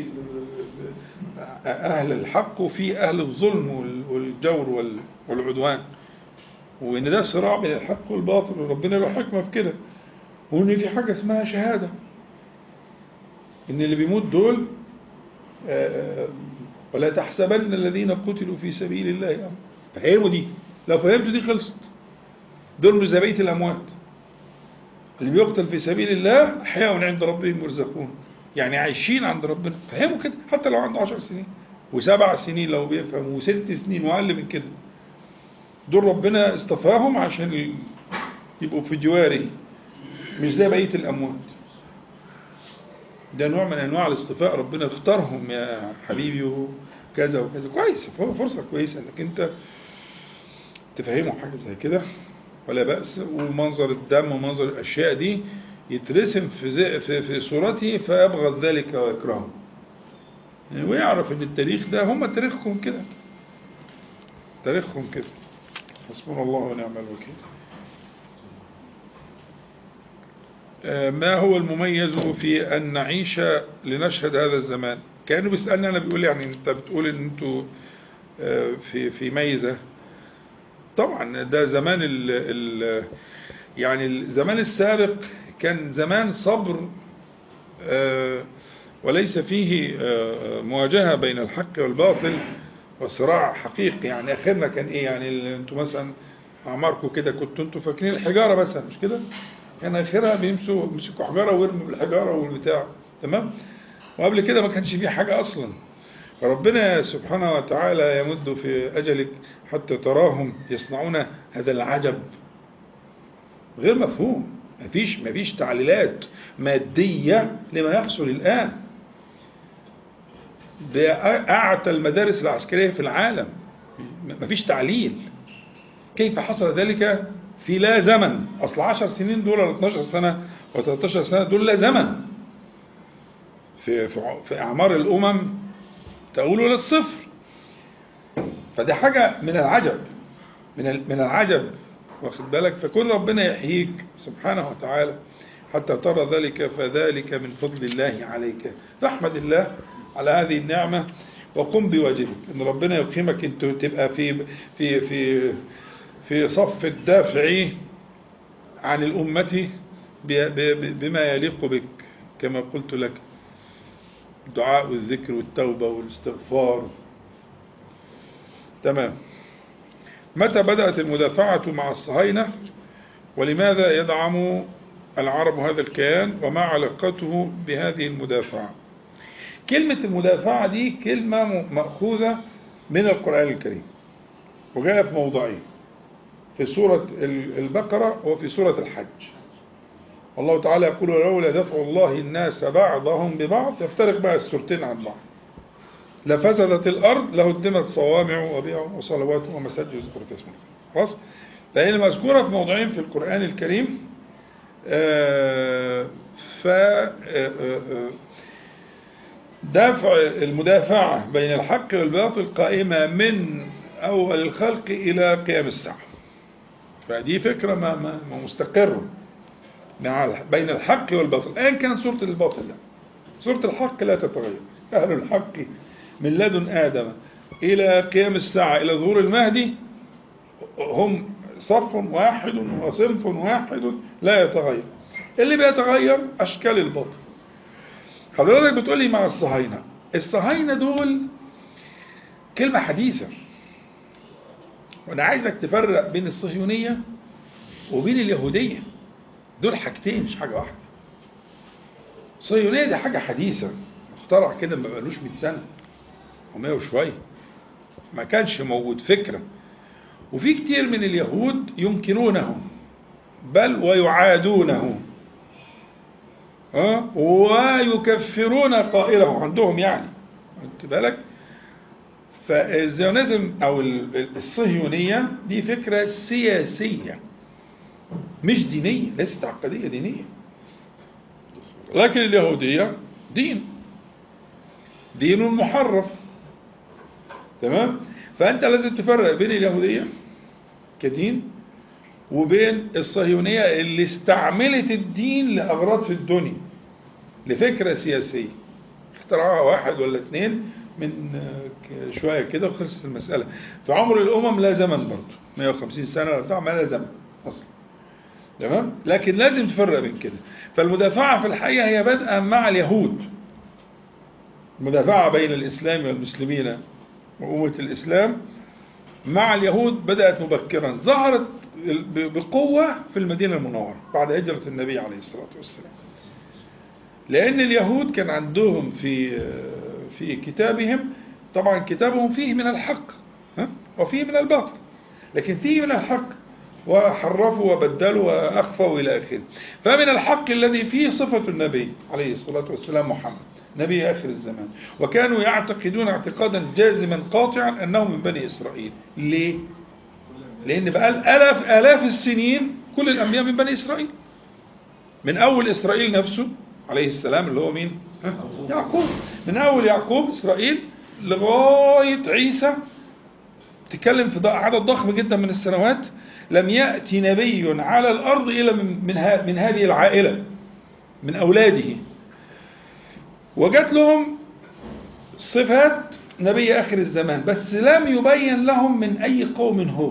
اهل الحق وفي اهل الظلم والجور والعدوان وان ده صراع بين الحق والباطل وربنا له حكمه في كده وان في حاجه اسمها شهاده ان اللي بيموت دول ولا تحسبن الذين قتلوا في سبيل الله فهموا دي لو فهمتوا دي خلصت دول مش زي بقيه الاموات اللي بيقتل في سبيل الله احياء عند ربهم يرزقون يعني عايشين عند ربنا فهموا كده حتى لو عنده عشر سنين وسبع سنين لو بيفهم وست سنين واقل من كده دول ربنا اصطفاهم عشان يبقوا في جواره مش زي بقيه الاموات ده نوع من انواع الاصطفاء ربنا اختارهم يا حبيبي وكذا وكذا كويس فرصه كويسه انك انت تفهموا حاجه زي كده ولا بأس ومنظر الدم ومنظر الأشياء دي يترسم في, في, في صورته فيبغض ذلك ويكرهه يعني ويعرف ان التاريخ ده هم تاريخهم كده تاريخهم كده حسبنا الله ونعم الوكيل ما هو المميز في أن نعيش لنشهد هذا الزمان كانوا بيسألني أنا بيقول يعني أنت بتقول أن أنتوا في في ميزة طبعا ده زمان ال ال يعني الزمان السابق كان زمان صبر وليس فيه مواجهة بين الحق والباطل وصراع حقيقي يعني اخرنا كان ايه يعني انتوا مثلا اعماركم كده كنتوا انتوا فاكرين الحجارة بس مش كده كان اخرها بيمسوا مسكوا حجارة ويرموا بالحجارة والبتاع تمام وقبل كده ما كانش فيه حاجة اصلا فربنا سبحانه وتعالى يمد في أجلك حتى تراهم يصنعون هذا العجب غير مفهوم مفيش مفيش تعليلات مادية لما يحصل الآن ده أعتى المدارس العسكرية في العالم مفيش تعليل كيف حصل ذلك في لا زمن أصل 10 سنين دول ولا 12 سنة و13 سنة دول لا زمن في, في أعمار الأمم تقول للصفر فدي حاجة من العجب من من العجب واخد بالك فكون ربنا يحييك سبحانه وتعالى حتى ترى ذلك فذلك من فضل الله عليك فاحمد الله على هذه النعمة وقم بواجبك ان ربنا يقيمك انت تبقى في في في في صف الدافع عن الأمة بما يليق بك كما قلت لك الدعاء والذكر والتوبة والاستغفار تمام متى بدأت المدافعة مع الصهاينة ولماذا يدعم العرب هذا الكيان وما علاقته بهذه المدافعة كلمة المدافعة دي كلمة مأخوذة من القرآن الكريم وجاء في موضعين في سورة البقرة وفي سورة الحج الله تعالى يقول لولا دفع الله الناس بعضهم ببعض يفترق بقى السورتين عن بعض لفسدت الأرض لهدمت صوامع وبيع وصلوات ومساجد يذكر في اسمه خلاص فهي مذكورة في موضعين في القرآن الكريم ف دافع المدافعة بين الحق والباطل قائمة من أول الخلق إلى قيام الساعة فدي فكرة ما ما مستقرة بين الحق والباطل أيا كان صورة الباطل لا صورة الحق لا تتغير أهل الحق من لدن آدم إلى قيام الساعة إلى ظهور المهدي هم صف واحد وصنف واحد لا يتغير اللي بيتغير أشكال الباطل حضرتك بتقولي مع الصهاينة الصهاينة دول كلمة حديثة وأنا عايزك تفرق بين الصهيونية وبين اليهودية دول حاجتين مش حاجة واحدة الصهيونية دي حاجة حديثة اخترع كده ما بقالوش 100 سنة و100 وشوية ما كانش موجود فكرة وفي كتير من اليهود ينكرونه بل ويعادونه ها ويكفرون قائله عندهم يعني خدت بالك فالزيونيزم او الصهيونيه دي فكره سياسيه مش دينيه ليست عقديه دينيه لكن اليهوديه دين دين محرف تمام فانت لازم تفرق بين اليهوديه كدين وبين الصهيونيه اللي استعملت الدين لاغراض في الدنيا لفكره سياسيه اخترعها واحد ولا اثنين من شويه كده وخلصت المساله في عمر الامم لا زمن برضه 150 سنه ولا بتاع ما لا زمن اصلا تمام لكن لازم تفرق بين كده فالمدافعه في الحقيقه هي بادئه مع اليهود المدافعه بين الاسلام والمسلمين وأمة الإسلام مع اليهود بدأت مبكرا ظهرت بقوة في المدينة المنورة بعد هجرة النبي عليه الصلاة والسلام لأن اليهود كان عندهم في في كتابهم طبعا كتابهم فيه من الحق وفيه من الباطل لكن فيه من الحق وحرفوا وبدلوا وأخفوا إلى آخره فمن الحق الذي فيه صفة النبي عليه الصلاة والسلام محمد نبي آخر الزمان وكانوا يعتقدون اعتقادا جازما قاطعا أنه من بني إسرائيل ليه؟ لأن بقى آلاف آلاف السنين كل الأنبياء من بني إسرائيل من أول إسرائيل نفسه عليه السلام اللي هو مين؟ يعقوب من أول يعقوب إسرائيل لغاية عيسى تتكلم في عدد ضخم جدا من السنوات لم يأتي نبي على الأرض إلا من, من, من هذه العائلة من أولاده وجات لهم صفات نبي آخر الزمان بس لم يبين لهم من أي قوم هو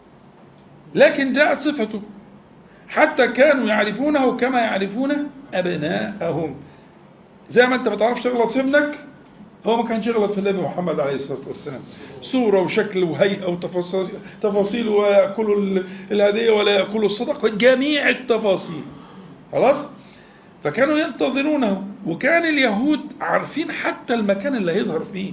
لكن جاءت صفته حتى كانوا يعرفونه كما يعرفون أبناءهم زي ما أنت ما تعرفش تغلط في ابنك هو ما كانش يغلط في النبي محمد عليه الصلاة والسلام صورة وشكل وهيئة وتفاصيل ويأكلوا الهدية ولا يأكلوا الصدقة جميع التفاصيل خلاص فكانوا ينتظرونه وكان اليهود عارفين حتى المكان اللي هيظهر فيه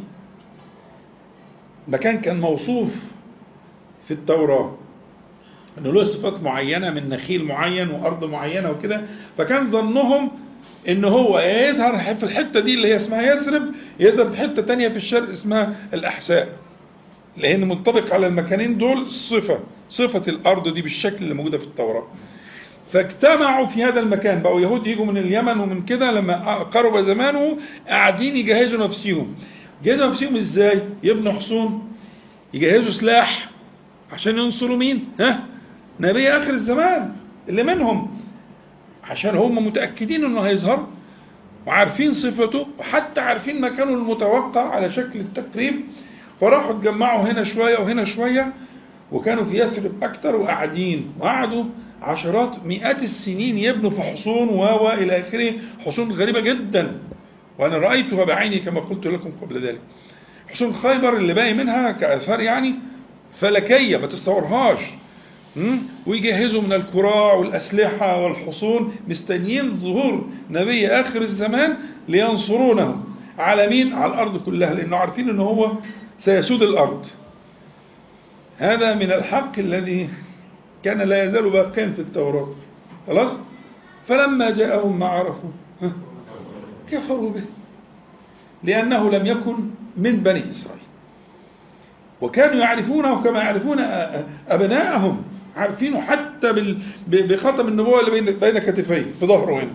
مكان كان موصوف في التوراة انه له صفات معينة من نخيل معين وارض معينة وكده فكان ظنهم ان هو يظهر في الحتة دي اللي هي اسمها يثرب يظهر في حتة تانية في الشرق اسمها الاحساء لان منطبق على المكانين دول صفة صفة الارض دي بالشكل اللي موجودة في التوراة فاجتمعوا في هذا المكان بقوا يهود يجوا من اليمن ومن كده لما قرب زمانه قاعدين يجهزوا نفسهم يجهزوا نفسهم ازاي يبنوا حصون يجهزوا سلاح عشان ينصروا مين ها نبي اخر الزمان اللي منهم عشان هم متاكدين انه هيظهر وعارفين صفته وحتى عارفين مكانه المتوقع على شكل التقريب فراحوا اتجمعوا هنا شويه وهنا شويه وكانوا في يثرب اكتر وقاعدين وقعدوا عشرات مئات السنين يبنوا في حصون و الى اخره حصون غريبه جدا وانا رايتها بعيني كما قلت لكم قبل ذلك حصون خيبر اللي باقي منها كاثار يعني فلكيه ما تتصورهاش ويجهزوا من الكراع والاسلحه والحصون مستنيين ظهور نبي اخر الزمان لينصرونه على مين؟ على الارض كلها لانه عارفين ان هو سيسود الارض هذا من الحق الذي كان لا يزال باقيا في التوراة خلاص فلما جاءهم ما عرفوا كفروا به لأنه لم يكن من بني إسرائيل وكانوا يعرفونه كما يعرفون أبناءهم عارفينه حتى بخاتم النبوة اللي بين كتفيه في ظهره هنا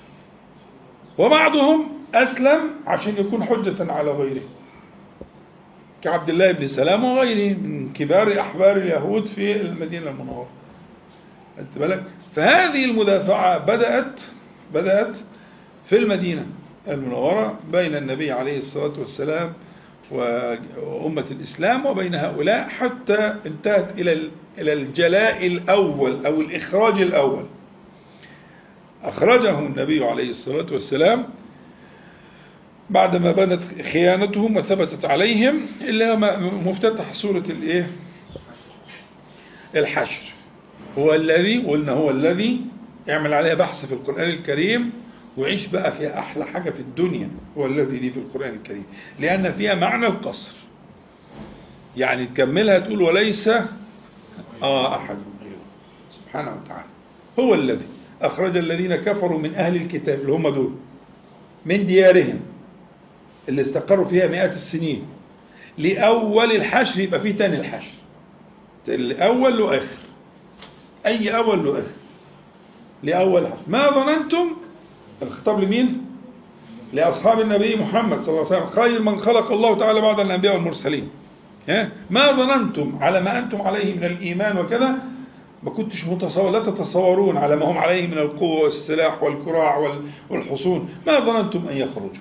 وبعضهم أسلم عشان يكون حجة على غيره كعبد الله بن سلام وغيره من كبار أحبار اليهود في المدينة المنورة أنت بالك فهذه المدافعة بدأت بدأت في المدينة المنورة بين النبي عليه الصلاة والسلام وأمة الإسلام وبين هؤلاء حتى انتهت إلى إلى الجلاء الأول أو الإخراج الأول أخرجه النبي عليه الصلاة والسلام بعدما بنت خيانتهم وثبتت عليهم إلا مفتتح سورة الإيه؟ الحشر هو الذي قلنا هو الذي اعمل عليها بحث في القرآن الكريم وعيش بقى فيها أحلى حاجة في الدنيا هو الذي دي في القرآن الكريم لأن فيها معنى القصر يعني تكملها تقول وليس آه أحد غيره سبحانه وتعالى هو الذي أخرج الذين كفروا من أهل الكتاب اللي هم دول من ديارهم اللي استقروا فيها مئات السنين لأول الحشر يبقى فيه تاني الحشر الأول له آخر أي أول له آخر لأول حشر ما ظننتم الخطاب لمين؟ لأصحاب النبي محمد صلى الله عليه وسلم خير من خلق الله تعالى بعد الأنبياء والمرسلين ها؟ ما ظننتم على ما أنتم عليه من الإيمان وكذا ما كنتش متصور لا تتصورون على ما هم عليه من القوة والسلاح والكراع والحصون ما ظننتم أن يخرجوا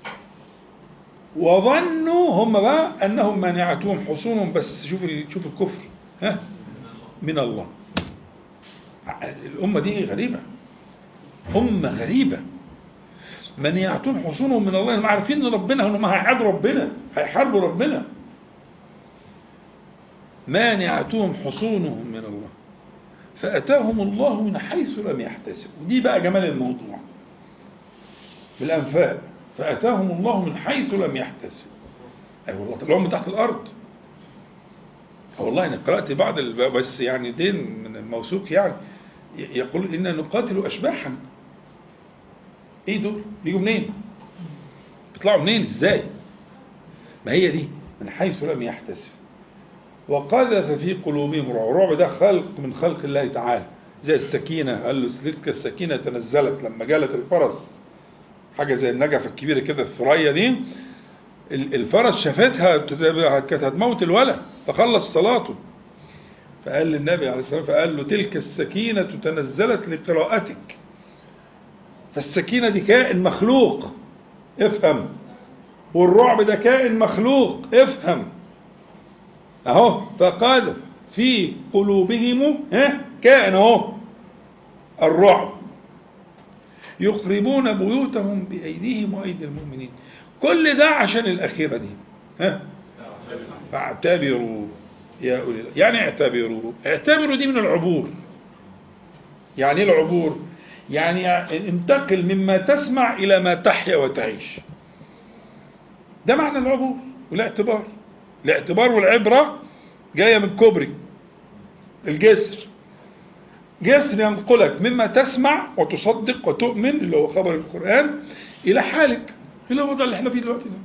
وظنوا هم بقى أنهم مانعتهم حصونهم بس شوف شوف الكفر ها من الله الأمة دي غريبة أمة غريبة منيعتهم حصونهم من الله هم عارفين ان ربنا هم هيحاربوا ربنا هيحاربوا ربنا مانعتهم حصونهم من الله فأتاهم الله من حيث لم يحتسبوا ودي بقى جمال الموضوع بالأنفال فأتاهم الله من حيث لم يحتسبوا أي والله طلعوا من تحت الأرض والله أنا قرأت بعض بس يعني دين من الموثوق يعني يقول إن نقاتل أشباحا إيه دول؟ بيجوا منين؟ بيطلعوا منين إزاي؟ ما هي دي من حيث لم يحتسب وقذف في قلوبهم رعب الرعب ده خلق من خلق الله تعالى زي السكينة قال له تلك السكينة تنزلت لما جالت الفرس حاجة زي النجفة الكبيرة كده الثريا دي الفرس شافتها كانت هتموت الولد فخلص صلاته فقال للنبي عليه الصلاة والسلام فقال له تلك السكينة تنزلت لقراءتك فالسكينة دي كائن مخلوق افهم والرعب ده كائن مخلوق افهم اهو فقال في قلوبهم ها كائن اهو الرعب يقربون بيوتهم بأيديهم وأيدي المؤمنين كل ده عشان الأخيرة دي ها فاعتبروا يا أولي يعني اعتبروا اعتبروا دي من العبور يعني ايه العبور يعني انتقل مما تسمع إلى ما تحيا وتعيش ده معنى العبور والاعتبار الاعتبار والعبرة جاية من كوبري الجسر جسر ينقلك مما تسمع وتصدق وتؤمن اللي هو خبر القرآن إلى حالك إلى الوضع اللي احنا فيه دلوقتي ده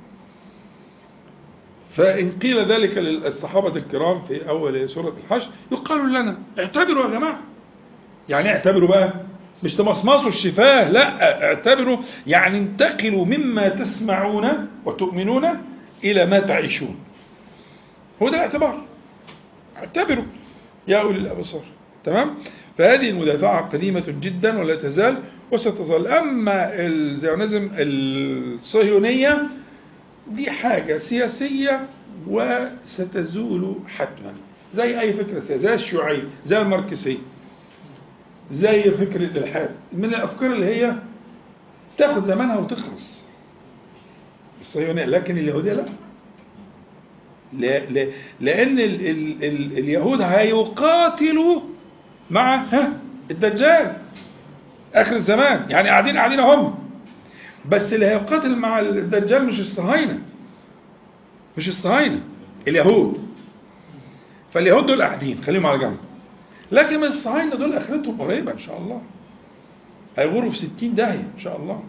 فإن قيل ذلك للصحابة الكرام في أول سورة الحشر يقال لنا اعتبروا يا جماعة يعني اعتبروا بقى مش تمصمصوا الشفاه لا اعتبروا يعني انتقلوا مما تسمعون وتؤمنون إلى ما تعيشون هو ده الاعتبار اعتبروا يا أولي الأبصار تمام فهذه المدافعة قديمة جدا ولا تزال وستظل أما الزيونيزم الصهيونية دي حاجة سياسية وستزول حتما زي أي فكرة سياسية زي الشيوعية زي الماركسية زي فكر الإلحاد من الأفكار اللي هي تاخد زمانها وتخلص الصهيونية لكن اليهودية لا لا لا لأن ال ال ال اليهود هيقاتلوا مع ها الدجال آخر الزمان يعني قاعدين قاعدين هم بس اللي هيقاتل مع الدجال مش الصهاينة مش الصهاينة اليهود فاليهود دول قاعدين خليهم على جنب لكن الصهاينة دول آخرتهم قريبة إن شاء الله هيغوروا في ستين داهية إن شاء الله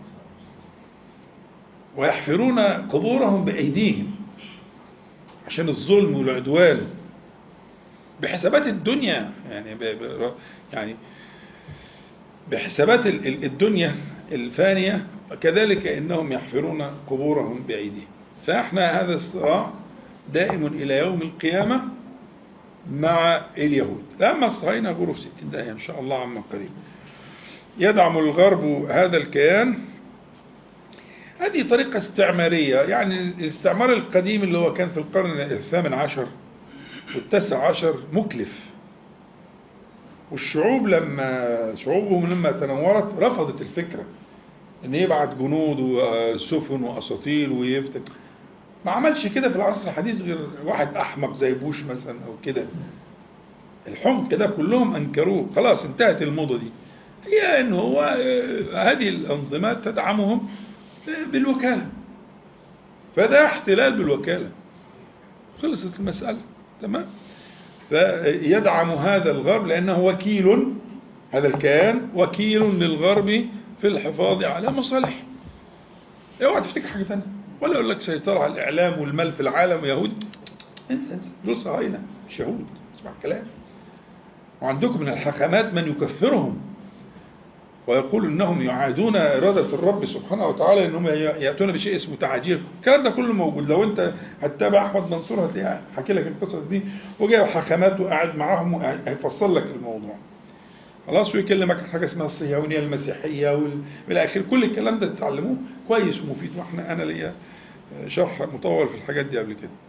ويحفرون قبورهم بأيديهم عشان الظلم والعدوان بحسابات الدنيا يعني ب... ب... يعني بحسابات الدنيا الفانية كذلك إنهم يحفرون قبورهم بأيديهم فإحنا هذا الصراع دائم إلى يوم القيامة مع اليهود أما الصهاينة يقولوا في ستين دقيقة إن شاء الله عما قريب يدعم الغرب هذا الكيان هذه طريقة استعمارية يعني الاستعمار القديم اللي هو كان في القرن الثامن عشر والتاسع عشر مكلف والشعوب لما شعوبهم لما تنورت رفضت الفكرة ان يبعت جنود وسفن واساطيل ويفتك ما عملش كده في العصر الحديث غير واحد احمق زي بوش مثلا او كده الحمق ده كلهم أنكروه خلاص انتهت الموضة دي هي أن هو آه، هذه الأنظمات تدعمهم آه، بالوكالة فده احتلال بالوكالة خلصت المسألة تمام فيدعم هذا الغرب لأنه وكيل هذا الكيان وكيل للغرب في الحفاظ على مصالحه اوعى تفتكر حاجة ثانية ولا يقول لك سيطرة على الإعلام والمال في العالم يهود انسى انسى دول صهاينة مش يهود اسمع الكلام وعندكم من الحكمات من يكفرهم ويقول انهم يعادون اراده الرب سبحانه وتعالى انهم ياتون بشيء اسمه تعجيل الكلام ده كله موجود لو انت هتتابع احمد منصور هتلاقيه حكي لك القصص دي وجايب حكمات وقاعد معاهم هيفصل لك الموضوع خلاص ويكلمك عن حاجه اسمها الصهيونيه المسيحيه وال- والى اخره كل الكلام ده تتعلموه كويس ومفيد واحنا انا ليا شرح مطول في الحاجات دي قبل كده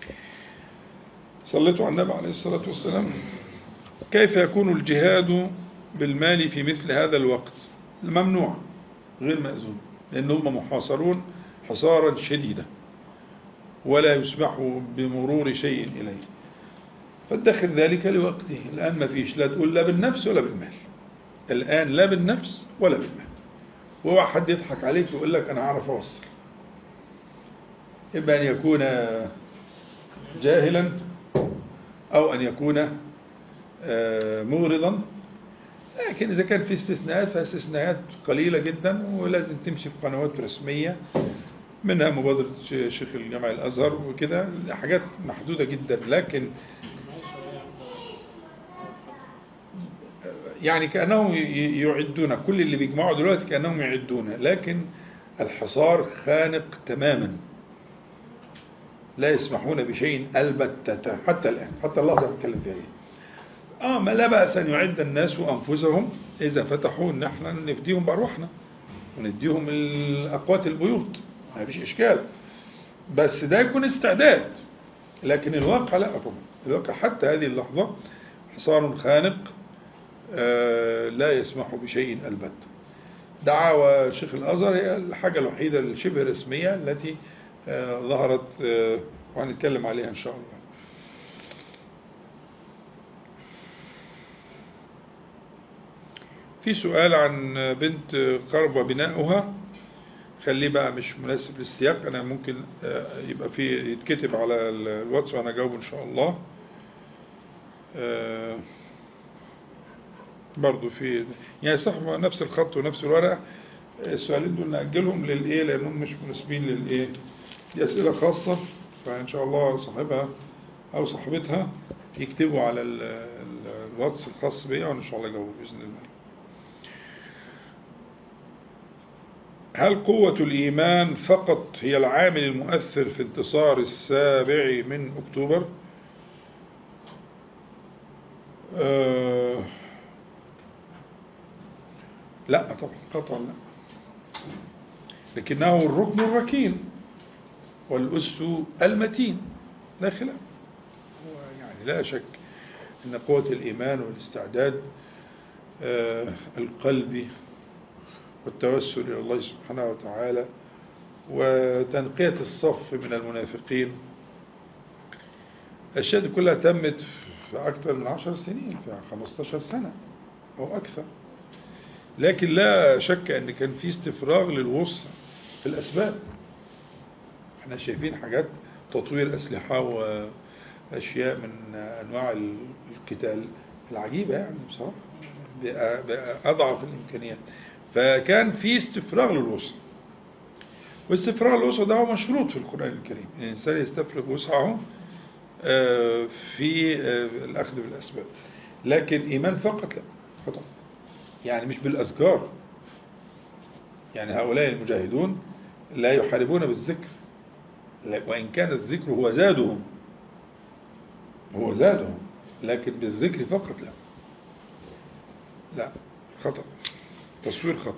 صليتوا على النبي عليه الصلاه والسلام كيف يكون الجهاد بالمال في مثل هذا الوقت ممنوع غير مأذون لأن هم محاصرون حصارا شديدا ولا يسمح بمرور شيء إليه فادخر ذلك لوقته الآن ما فيش لا تقول لا بالنفس ولا بالمال الآن لا بالنفس ولا بالمال وهو حد يضحك عليك ويقول لك أنا أعرف أوصل إما أن يكون جاهلا أو أن يكون آه، مغرضا لكن إذا كان في استثناءات فاستثناءات قليلة جدا ولازم تمشي في قنوات رسمية منها مبادرة ش- شيخ الجامع الأزهر وكده حاجات محدودة جدا لكن يعني كأنهم ي- يعدون كل اللي بيجمعوا دلوقتي كأنهم يعدون لكن الحصار خانق تماما لا يسمحون بشيء البتة حتى الآن حتى اللحظة اللي بنتكلم فيها دي. اه ما لا بأس أن يعد الناس أنفسهم إذا فتحوا إن احنا نفديهم بأرواحنا ونديهم الأقوات البيوت ما فيش إشكال بس ده يكون استعداد لكن الواقع لا طبعا الواقع حتى هذه اللحظة حصار خانق آه، لا يسمح بشيء البتة دعاوى شيخ الأزهر هي الحاجة الوحيدة الشبه رسمية التي آه، ظهرت آه، وهنتكلم عليها إن شاء الله في سؤال عن بنت قرب بناؤها خليه بقى مش مناسب للسياق انا ممكن آه، يبقى في يتكتب على ال- الواتس وانا اجاوبه ان شاء الله آه، برضو في يعني صح ما نفس الخط ونفس الورقه السؤالين دول نأجلهم للايه لانهم مش مناسبين للايه دي اسئله خاصه فان شاء الله صاحبها او صاحبتها يكتبوا على ال- ال- الواتس الخاص بيا وان شاء الله اجاوبه باذن الله هل قوة الإيمان فقط هي العامل المؤثر في انتصار السابع من أكتوبر؟ آه لا طبعا قطعا لا لكنه الركن الركين والأس المتين لا خلاف هو يعني لا شك أن قوة الإيمان والاستعداد آه القلبي والتوسل إلى الله سبحانه وتعالى وتنقية الصف من المنافقين الأشياء دي كلها تمت في أكثر من عشر سنين في 15 سنة أو أكثر لكن لا شك أن كان في استفراغ للوسع في الأسباب احنا شايفين حاجات تطوير أسلحة وأشياء من أنواع القتال العجيبة يعني بصراحة بأ- بأضعف الإمكانيات فكان في استفراغ للوسع واستفراغ الوسع ده هو مشروط في القرآن الكريم الإنسان يستفرغ وسعه آه، في آه، الأخذ بالأسباب لكن إيمان فقط لا خطأ يعني مش بالأذكار يعني هؤلاء المجاهدون لا يحاربون بالذكر لا- وإن كان الذكر هو زادهم هو زادهم لكن بالذكر فقط لا لا خطأ تصوير خطأ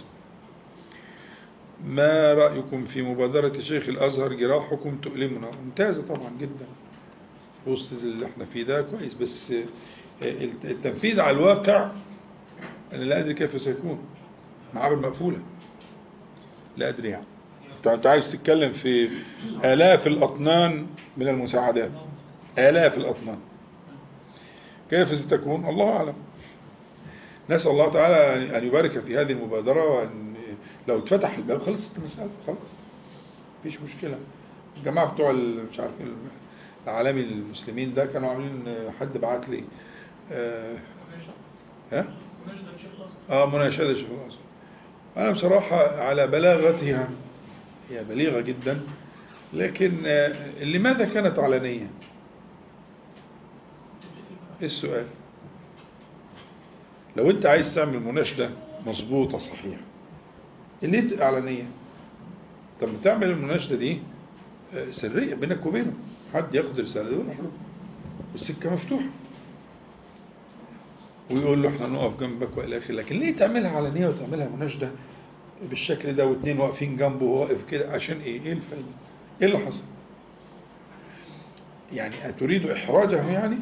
ما رأيكم في مبادرة شيخ الأزهر جراحكم تؤلمنا ممتازة طبعا جدا في وسط اللي احنا فيه ده كويس بس التنفيذ على الواقع أنا لا أدري كيف سيكون معابر مقفولة لا أدري يعني أنت- أنت عايز تتكلم في آلاف الأطنان من المساعدات آلاف الأطنان كيف ستكون الله أعلم نسأل الله تعالى أن يبارك في هذه المبادرة وأن لو اتفتح الباب خلصت المسألة خلاص مفيش مشكلة الجماعة بتوع ال- مش عارفين العالمي المسلمين ده كانوا عاملين حد بعت لي آه ها؟ اه مناشدة شيخ الأزهر أنا بصراحة على بلاغتها هي بليغة جدا لكن آه، لماذا كانت علنية؟ إيه السؤال؟ لو أنت عايز تعمل مناشدة مظبوطة صحيحة ليه بتبقى علنية؟ طب ما تعمل المناشدة دي آه، سرية بينك وبينه حد ياخد الرسالة دي ويروح له والسكة مفتوحة ويقول له احنا نقف جنبك والى اخره لكن ليه تعملها علنيه وتعملها مناشده بالشكل ده واثنين واقفين جنبه وهو واقف كده عشان ايه؟ ايه الفايده؟ ايه اللي حصل؟ يعني أتريد إحراجه يعني؟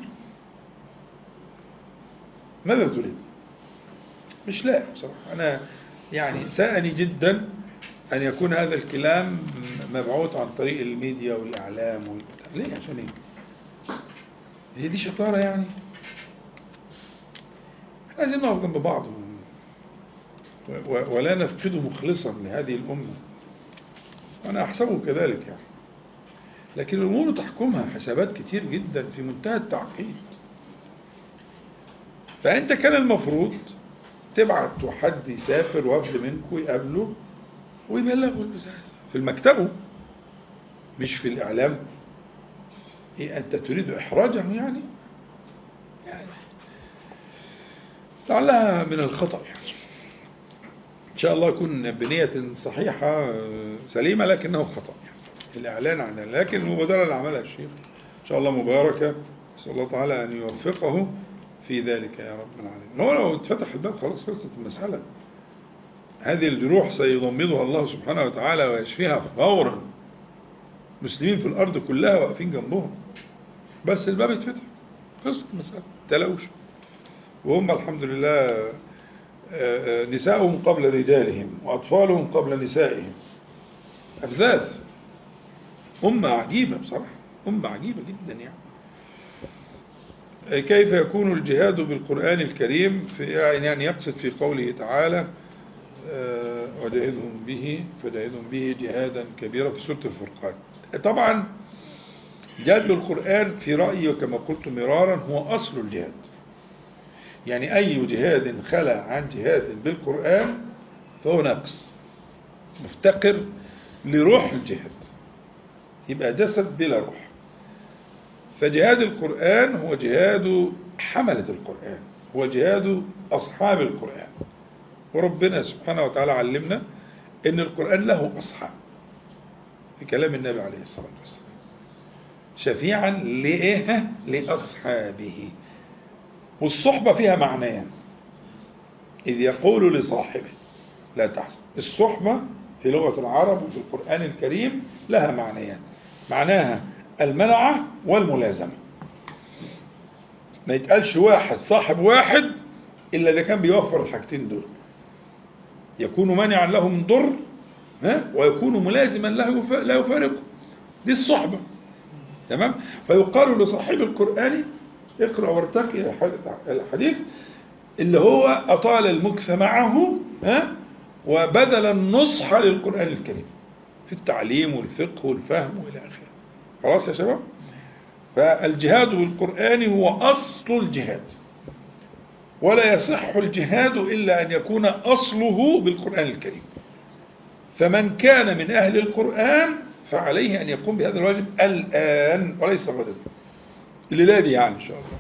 ماذا تريد؟ مش لا بصراحة أنا يعني ساءني جدا أن يكون هذا الكلام مبعوث عن طريق الميديا والإعلام والبتاع ليه عشان إيه؟ هي دي شطارة يعني؟ احنا عايزين نقف جنب بعض و- و- ولا نفقد مخلصا لهذه الأمة وأنا أحسبه كذلك يعني لكن الأمور تحكمها حسابات كتير جدا في منتهى التعقيد فأنت كان المفروض تبعت حد يسافر وفد منكم يقابله ويبلغه الرسالة في المكتبه مش في الإعلام إيه أنت تريد إحراجه يعني يعني لعلها من الخطأ يعني إن شاء الله يكون بنية صحيحة آه، سليمة لكنه خطأ يعني الإعلان عنها لكن المبادرة اللي عملها الشيخ إن شاء الله مباركة نسأل الله تعالى أن يوفقه في ذلك يا رب العالمين هو لو اتفتح الباب خلاص خلصت المسألة هذه الجروح سيضمدها الله سبحانه وتعالى ويشفيها فورا مسلمين في الأرض كلها واقفين جنبهم بس الباب يتفتح خلصت المسألة تلاوش وهم الحمد لله آه، آه، نساؤهم قبل رجالهم وأطفالهم قبل نسائهم أفذاذ أمة عجيبة بصراحة أمة عجيبة جدا يعني كيف يكون الجهاد بالقرآن الكريم في يعني يقصد في قوله تعالى آه، وجاهدهم به فجاهدهم به جهادا كبيرا في سورة الفرقان طبعا جهاد بالقرآن في رأيي وكما قلت مرارا هو أصل الجهاد يعني أي جهاد خلى عن جهاد بالقرآن فهو ناقص مفتقر لروح الجهاد يبقى جسد بلا روح فجهاد القرآن هو جهاد حملة القرآن هو جهاد أصحاب القرآن وربنا سبحانه وتعالى علمنا أن القرآن له أصحاب في كلام النبي عليه الصلاة والسلام شفيعا لإيه؟ لأصحابه والصحبة فيها معنيان إذ يقول لصاحبه لا تحزن الصحبة في لغة العرب وفي القرآن الكريم لها معنيان معناها المنعة والملازمة ما يتقالش واحد صاحب واحد إلا إذا كان بيوفر الحاجتين دول يكون مانعا له من ضر ها؟ ويكون ملازما له يف- لا يفارقه دي الصحبة تمام فيقال لصاحب القرآن اقرأ وارتقي إلى الح- إلى الحديث اللي هو أطال المكث معه ها وبذل النصح للقرآن الكريم في التعليم والفقه والفهم وإلى آخره خلاص يا شباب فالجهاد بالقرآن هو أصل الجهاد ولا يصح الجهاد إلا أن يكون أصله بالقرآن الكريم فمن كان من أهل القرآن فعليه أن يقوم بهذا الواجب الآن وليس غدا الليلة دي يعني إن شاء الله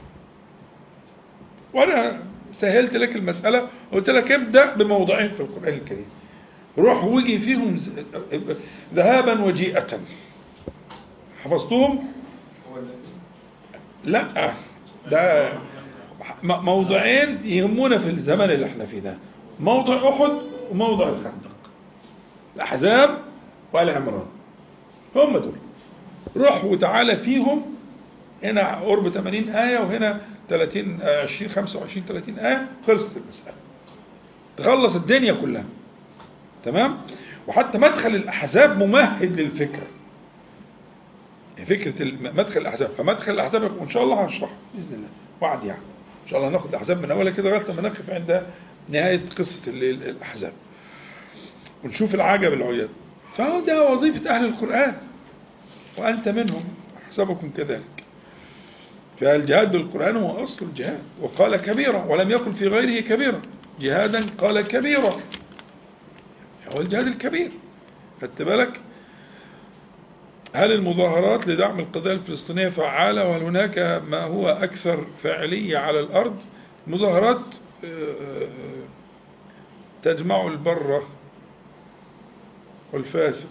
وأنا سهلت لك المسألة قلت لك ابدأ بموضعين في القرآن الكريم روح وجي فيهم ز- ذهابا وجيئة حفظتهم؟ هو الذي لا ده م- موضعين يهمونا في الزمن اللي احنا فيه ده موضع أحد وموضع الخندق الأحزاب وآل عمران هم دول روح وتعالى فيهم هنا قرب 80 آية وهنا 30 آه، 20 25 30 آية خلصت المسألة تخلص الدنيا كلها تمام وحتى مدخل الأحزاب ممهد للفكرة فكرة الم- مدخل الأحزاب فمدخل الأحزاب وإن شاء الله هنشرحه بإذن الله وعد يعني إن شاء الله ناخد الأحزاب من أولها كده لغاية ما نقف عند نهاية قصة ال- ال- الأحزاب ونشوف العجب العجاب فهو ده وظيفة أهل القرآن وأنت منهم أحسبكم كذلك فالجهاد بالقرآن هو أصل الجهاد وقال كبيرة ولم يكن في غيره كبيرة جهادا قال كبيرة هو الجهاد الكبير خدت بالك هل المظاهرات لدعم القضية الفلسطينية فعالة وهل هناك ما هو أكثر فاعلية على الأرض مظاهرات آه، آه، تجمع البر والفاسق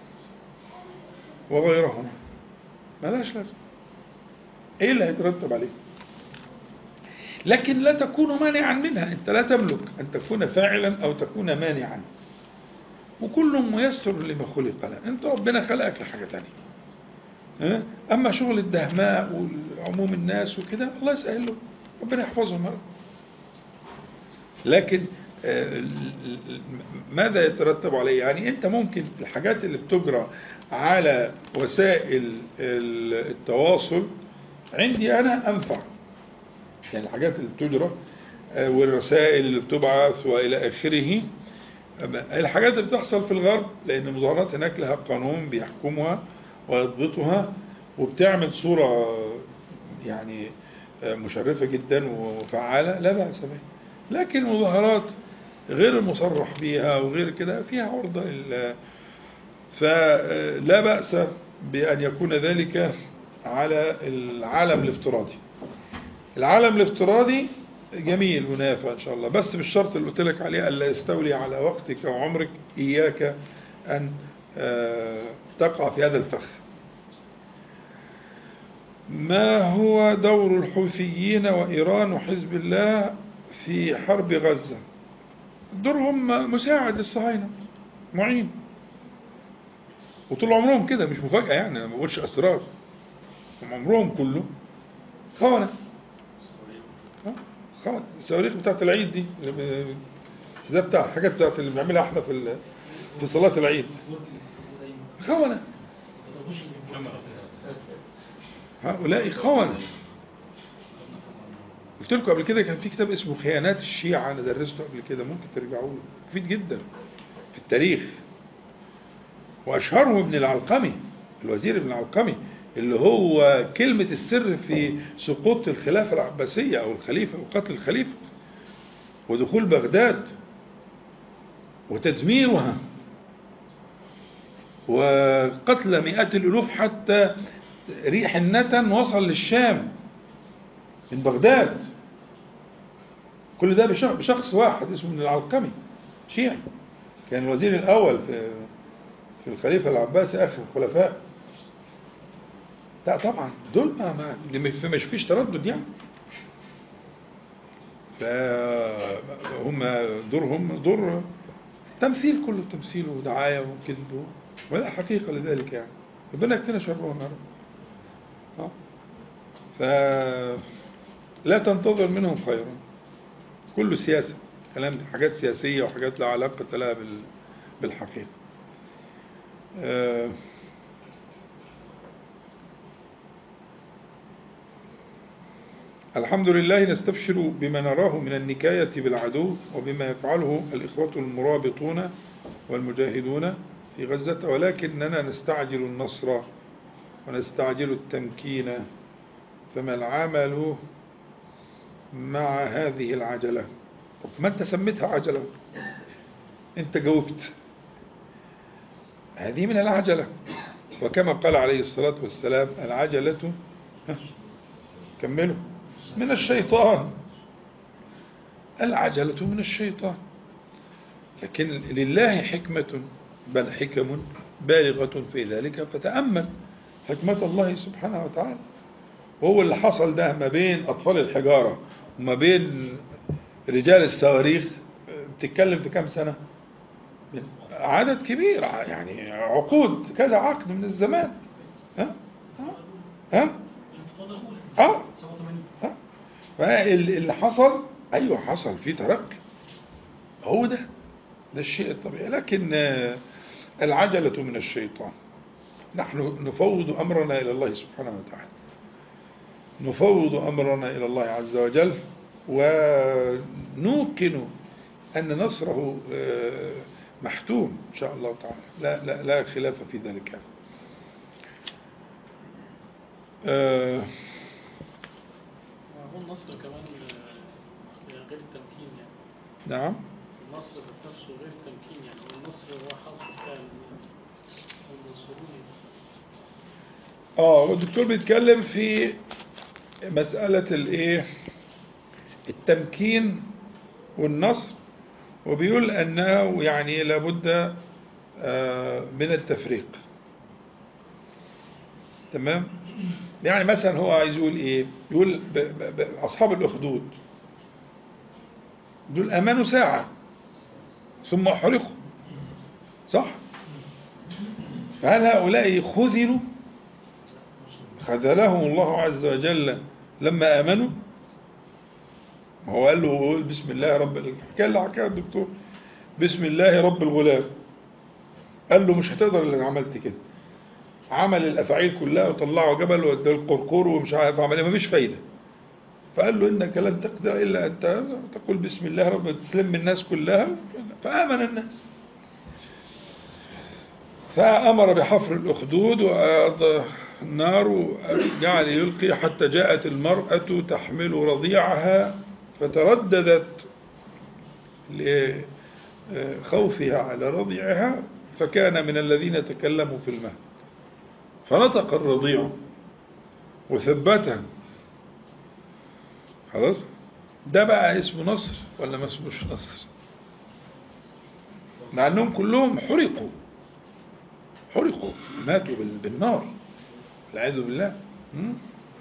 وغيرهما ملاش لازمة ايه اللي هيترتب عليه لكن لا تكون مانعا منها انت لا تملك ان تكون فاعلا او تكون مانعا وكل ميسر لما خلق له انت ربنا خلقك لحاجه ثانيه ها؟ اما شغل الدهماء وعموم الناس وكده الله يسهل له ربنا يحفظهم يا رب. لكن آه، ال- ال- ماذا يترتب عليه يعني انت ممكن الحاجات اللي بتجرى على وسائل ال- التواصل عندي انا انفع يعني الحاجات اللي بتجرى آه، والرسائل اللي بتبعث والى اخره الحاجات اللي بتحصل في الغرب لان المظاهرات هناك لها قانون بيحكمها ويضبطها وبتعمل صورة يعني آه، مشرفة جدا وفعالة لا بأس بها لكن المظاهرات غير المصرح بها وغير كده فيها عرضة لل فلا بأس بأن يكون ذلك على العالم الافتراضي العالم الافتراضي جميل ونافع إن شاء الله بس بالشرط اللي قلت لك عليه ألا يستولي على وقتك وعمرك إياك أن آه، تقع في هذا الفخ ما هو دور الحوثيين وإيران وحزب الله في حرب غزة دورهم مساعد للصهاينة معين وطول عمرهم كده مش مفاجأة يعني أنا ما بقولش أسرار هم عمرهم كله خونة ها؟ خونة الصواريخ بتاعت العيد دي اللي ب- ده بتاع الحاجات بتاعت اللي بنعملها احنا في ال- في صلاة العيد خونة هؤلاء خونة قلت لكم قبل كده كان في كتاب اسمه خيانات الشيعة أنا درسته قبل كده ممكن ترجعوا له مفيد جدا في التاريخ وأشهرهم ابن العلقمي الوزير ابن العلقمي اللي هو كلمة السر في سقوط الخلافة العباسية أو الخليفة وقتل الخليفة ودخول بغداد وتدميرها وقتل مئات الألوف حتى ريح النتن وصل للشام من بغداد كل ده بشخ- بشخص واحد اسمه ابن العلقمي شيعي كان الوزير الأول في في الخليفة العباسي آخر الخلفاء لا طبعا دول ما ما دي مش مش فيش تردد يعني فهم دورهم دور تمثيل كله تمثيل ودعاية وكذب ولا حقيقة لذلك يعني ربنا يكفينا شرهم يا رب آه. فلا تنتظر منهم خيرا كله سياسة كلام حاجات سياسية وحاجات لا علاقة لها بال- بالحقيقة آه، الحمد لله نستبشر بما نراه من النكاية بالعدو وبما يفعله الإخوة المرابطون والمجاهدون في غزة ولكننا نستعجل النصر ونستعجل التمكين فما العمل مع هذه العجلة طب ما أنت سميتها عجلة أنت جاوبت هذه من العجلة وكما قال عليه الصلاة والسلام العجلة ها، كملوا من الشيطان العجلة من الشيطان لكن لله حكمة بل حكم بالغة في ذلك فتأمل حكمة الله سبحانه وتعالى وهو اللي حصل ده ما بين أطفال الحجارة وما بين رجال الصواريخ بتتكلم في كام سنة عدد كبير يعني عقود كذا عقد من الزمان ها ها ها الانتفاضة الأولى اه 87 ها فاللي حصل ايوه حصل في ترقي هو ده ده الشيء الطبيعي لكن آه، العجلة من الشيطان نحن نفوض أمرنا إلى الله سبحانه وتعالى نفوض أمرنا إلى الله عز وجل ونوقن أن نصره آه، محتوم إن شاء الله تعالى لا, لا, لا خلاف في ذلك آه، هو النصر كمان آه، غير التمكين يعني نعم النصر ذات نفسه غير التمكين يعني هو النصر هو حاصل فعلا المنصورون اه والدكتور بيتكلم في مسألة الايه التمكين والنصر وبيقول انه يعني لابد آه، من التفريق تمام يعني مثلا هو عايز يقول ايه يقول ب- ب- ب- اصحاب الاخدود دول امنوا ساعة ثم احرقوا صح فهل هؤلاء خذلوا خذلهم الله عز وجل لما آمنوا ما هو قال له قول بسم الله رب ال- حكى له حكايه الدكتور بسم الله رب الغلام قال له مش هتقدر اللي عملت كده عمل الافاعيل كلها وطلعه جبل وادى القرقور ومش عارف عمل ايه مفيش فايده فقال له انك لن تقدر الا ان تقول بسم الله رب تسلم الناس كلها فامن الناس فأمر بحفر الأخدود وأضاء النار وجعل يلقي حتى جاءت المرأة تحمل رضيعها فترددت لخوفها على رضيعها فكان من الذين تكلموا في المهد فنطق الرضيع وثبتها خلاص ده بقى اسمه نصر ولا ما اسموش نصر مع انهم كلهم حرقوا حرقوا ماتوا بال- بالنار والعياذ بالله م?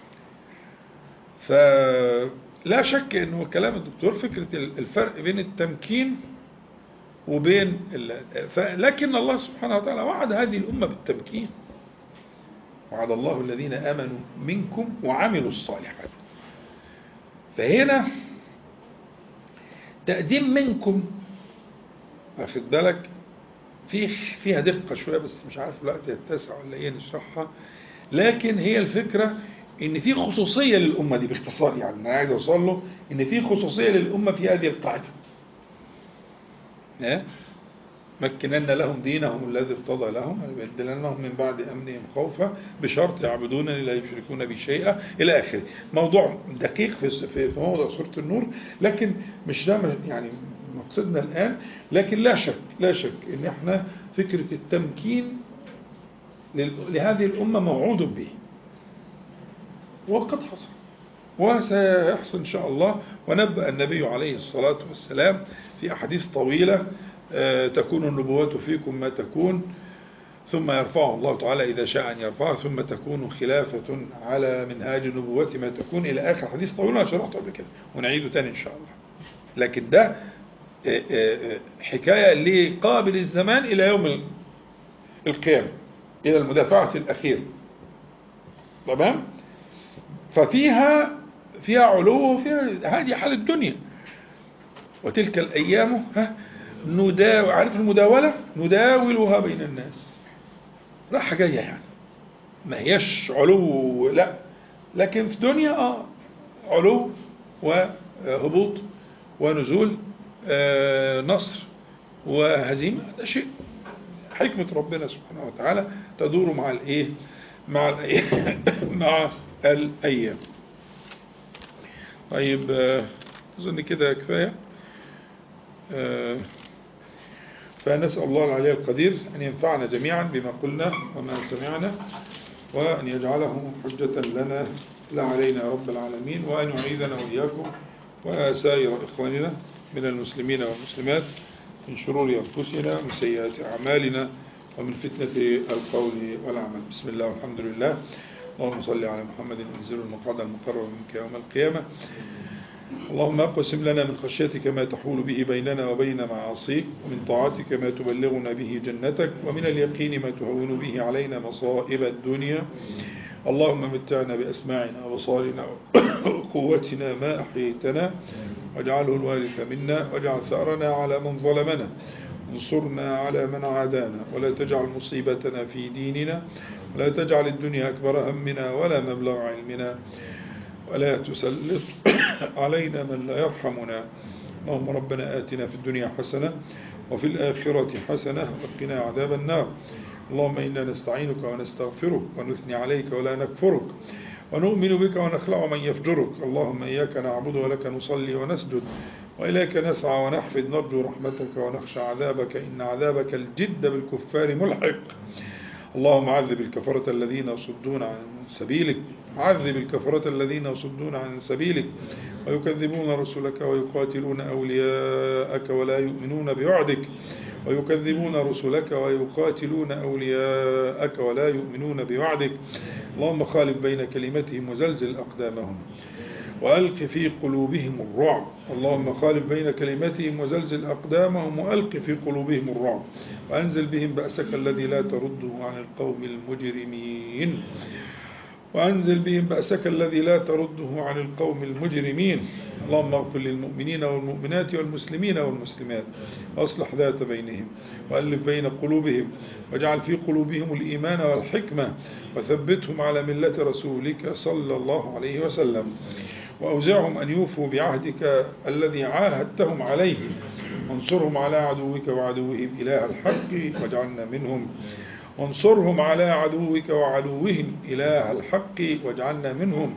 فلا شك انه كلام الدكتور فكرة ال- الفرق بين التمكين وبين ال... ف... لكن الله سبحانه وتعالى وعد هذه الأمة بالتمكين وعد الله الذين آمنوا منكم وعملوا الصالحات فهنا تقديم منكم واخد بالك في فيها دقة شوية بس مش عارف الوقت يتسع ولا ايه نشرحها لكن هي الفكرة ان في خصوصية للأمة دي باختصار يعني انا عايز اوصل له ان في خصوصية للأمة في هذه القاعدة ها؟ مكنن لهم دينهم الذي ارتضى لهم لهم من بعد أمنهم خوفا بشرط يعبدونني لا يشركون بي شيئا إلى آخره موضوع دقيق في في في موضوع سورة النور لكن مش ده يعني مقصدنا الآن لكن لا شك لا شك إن احنا فكرة التمكين لل- لهذه الأمة موعود به وقد حصل وسيحصل إن شاء الله ونبأ النبي عليه الصلاة والسلام في أحاديث طويلة آه، تكون النبوة فيكم ما تكون ثم يرفعه الله تعالى إذا شاء أن يرفعه ثم تكون خلافة على منهاج النبوة ما تكون إلى آخر حديث طويل أنا شرحته قبل كده ونعيده تاني إن شاء الله لكن ده آه، آه، آه، حكاية لقابل الزمان إلى يوم ال- القيامة إلى المدافعة الأخيرة تمام ففيها فيها علو وفيها هذه حال الدنيا وتلك الأيام ها نداول عارف المداولة نداولها بين الناس راحة جاية يعني ما هيش علو لا لكن في دنيا اه علو وهبوط ونزول آه، نصر وهزيمة ده شيء حكمة ربنا سبحانه وتعالى تدور مع الايه مع الايه مع الايام طيب آه، اظن كده كفايه آه، فنسأل الله العلي القدير أن ينفعنا جميعا بما قلنا وما سمعنا وأن يجعله حجة لنا لا علينا يا رب العالمين وأن يعيذنا وإياكم وسائر إخواننا من المسلمين والمسلمات من شرور أنفسنا ومن سيئات أعمالنا ومن فتنة القول والعمل بسم الله والحمد لله اللهم صل على محمد انزل المقعد المقرب منك يوم القيامة اللهم اقسم لنا من خشيتك ما تحول به بيننا وبين معاصيك ومن طاعتك ما تبلغنا به جنتك ومن اليقين ما تهون به علينا مصائب الدنيا اللهم متعنا بأسماعنا وبصارنا وقوتنا ما أحييتنا واجعله الوارث منا واجعل ثأرنا على من ظلمنا انصرنا على من عادانا ولا تجعل مصيبتنا في ديننا ولا تجعل الدنيا أكبر همنا ولا مبلغ علمنا ولا تسلط علينا من لا يرحمنا اللهم ربنا آتنا في الدنيا حسنة وفي الآخرة حسنة وقنا عذاب النار اللهم إنا نستعينك ونستغفرك ونثني عليك ولا نكفرك ونؤمن بك ونخلع من يفجرك اللهم إياك نعبد ولك نصلي ونسجد وإليك نسعى ونحفظ نرجو رحمتك ونخشى عذابك إن عذابك الجد بالكفار ملحق اللهم عذب الكفرة الذين يصدون عن سبيلك عذب الكفرة الذين يصدون عن سبيلك ويكذبون رسلك ويقاتلون أولياءك ولا يؤمنون بوعدك ويكذبون رسلك ويقاتلون أولياءك ولا يؤمنون بوعدك اللهم خالف بين كلمتهم وزلزل أقدامهم وألق في قلوبهم الرعب اللهم خالف بين كلمتهم وزلزل أقدامهم وألق في قلوبهم الرعب وأنزل بهم بأسك الذي لا ترده عن القوم المجرمين وأنزل بهم بأسك الذي لا ترده عن القوم المجرمين اللهم اغفر للمؤمنين والمؤمنات والمسلمين والمسلمات وأصلح ذات بينهم وألف بين قلوبهم واجعل في قلوبهم الإيمان والحكمة وثبتهم على ملة رسولك صلى الله عليه وسلم وأوزعهم أن يوفوا بعهدك الذي عاهدتهم عليه وانصرهم على عدوك وعدوهم إله الحق واجعلنا منهم وانصرهم على عدوك وعدوهم إله الحق واجعلنا منهم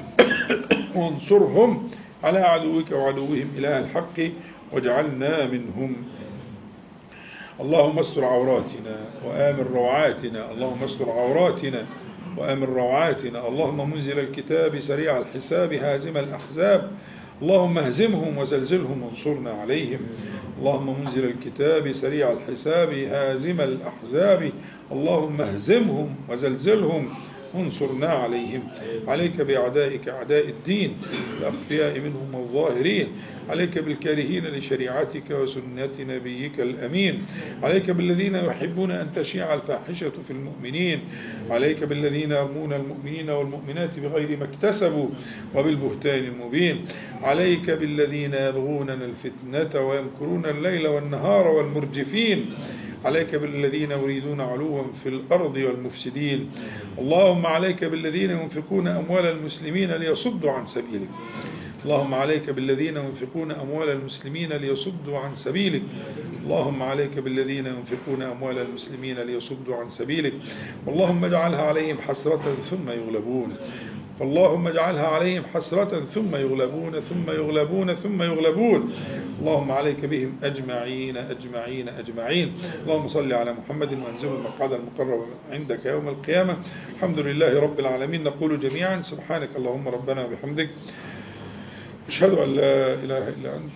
وانصرهم على عدوك وعدوهم إله الحق واجعلنا منهم اللهم استر عوراتنا وآمن روعاتنا اللهم استر عوراتنا وآمن روعاتنا اللهم منزل الكتاب سريع الحساب هازم الأحزاب اللهم اهزمهم وزلزلهم وانصرنا عليهم اللهم منزل الكتاب سريع الحساب هازم الأحزاب اللهم اهزمهم وزلزلهم وانصرنا عليهم عليك بأعدائك أعداء الدين الأخفياء منهم والظاهرين عليك بالكارهين لشريعتك وسنة نبيك الأمين عليك بالذين يحبون أن تشيع الفاحشة في المؤمنين عليك بالذين يرمون المؤمنين والمؤمنات بغير ما اكتسبوا وبالبهتان المبين عليك بالذين يبغوننا الفتنة ويمكرون الليل والنهار والمرجفين عليك بالذين يريدون علوا في الأرض والمفسدين اللهم عليك بالذين ينفقون أموال المسلمين ليصدوا عن سبيلك اللهم عليك بالذين ينفقون أموال المسلمين ليصدوا عن سبيلك اللهم عليك بالذين ينفقون أموال المسلمين ليصدوا عن سبيلك اللهم اجعلها عليهم حسرة ثم يغلبون فاللهم اجعلها عليهم حسرة ثم يغلبون ثم يغلبون ثم يغلبون اللهم عليك بهم أجمعين أجمعين أجمعين اللهم صل على محمد وانزل المقعد المقرب عندك يوم القيامة الحمد لله رب العالمين نقول جميعا سبحانك اللهم ربنا وبحمدك أشهد أن لا إله إلا أنت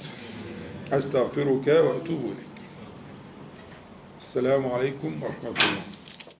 أستغفرك وأتوب إليك السلام عليكم ورحمة الله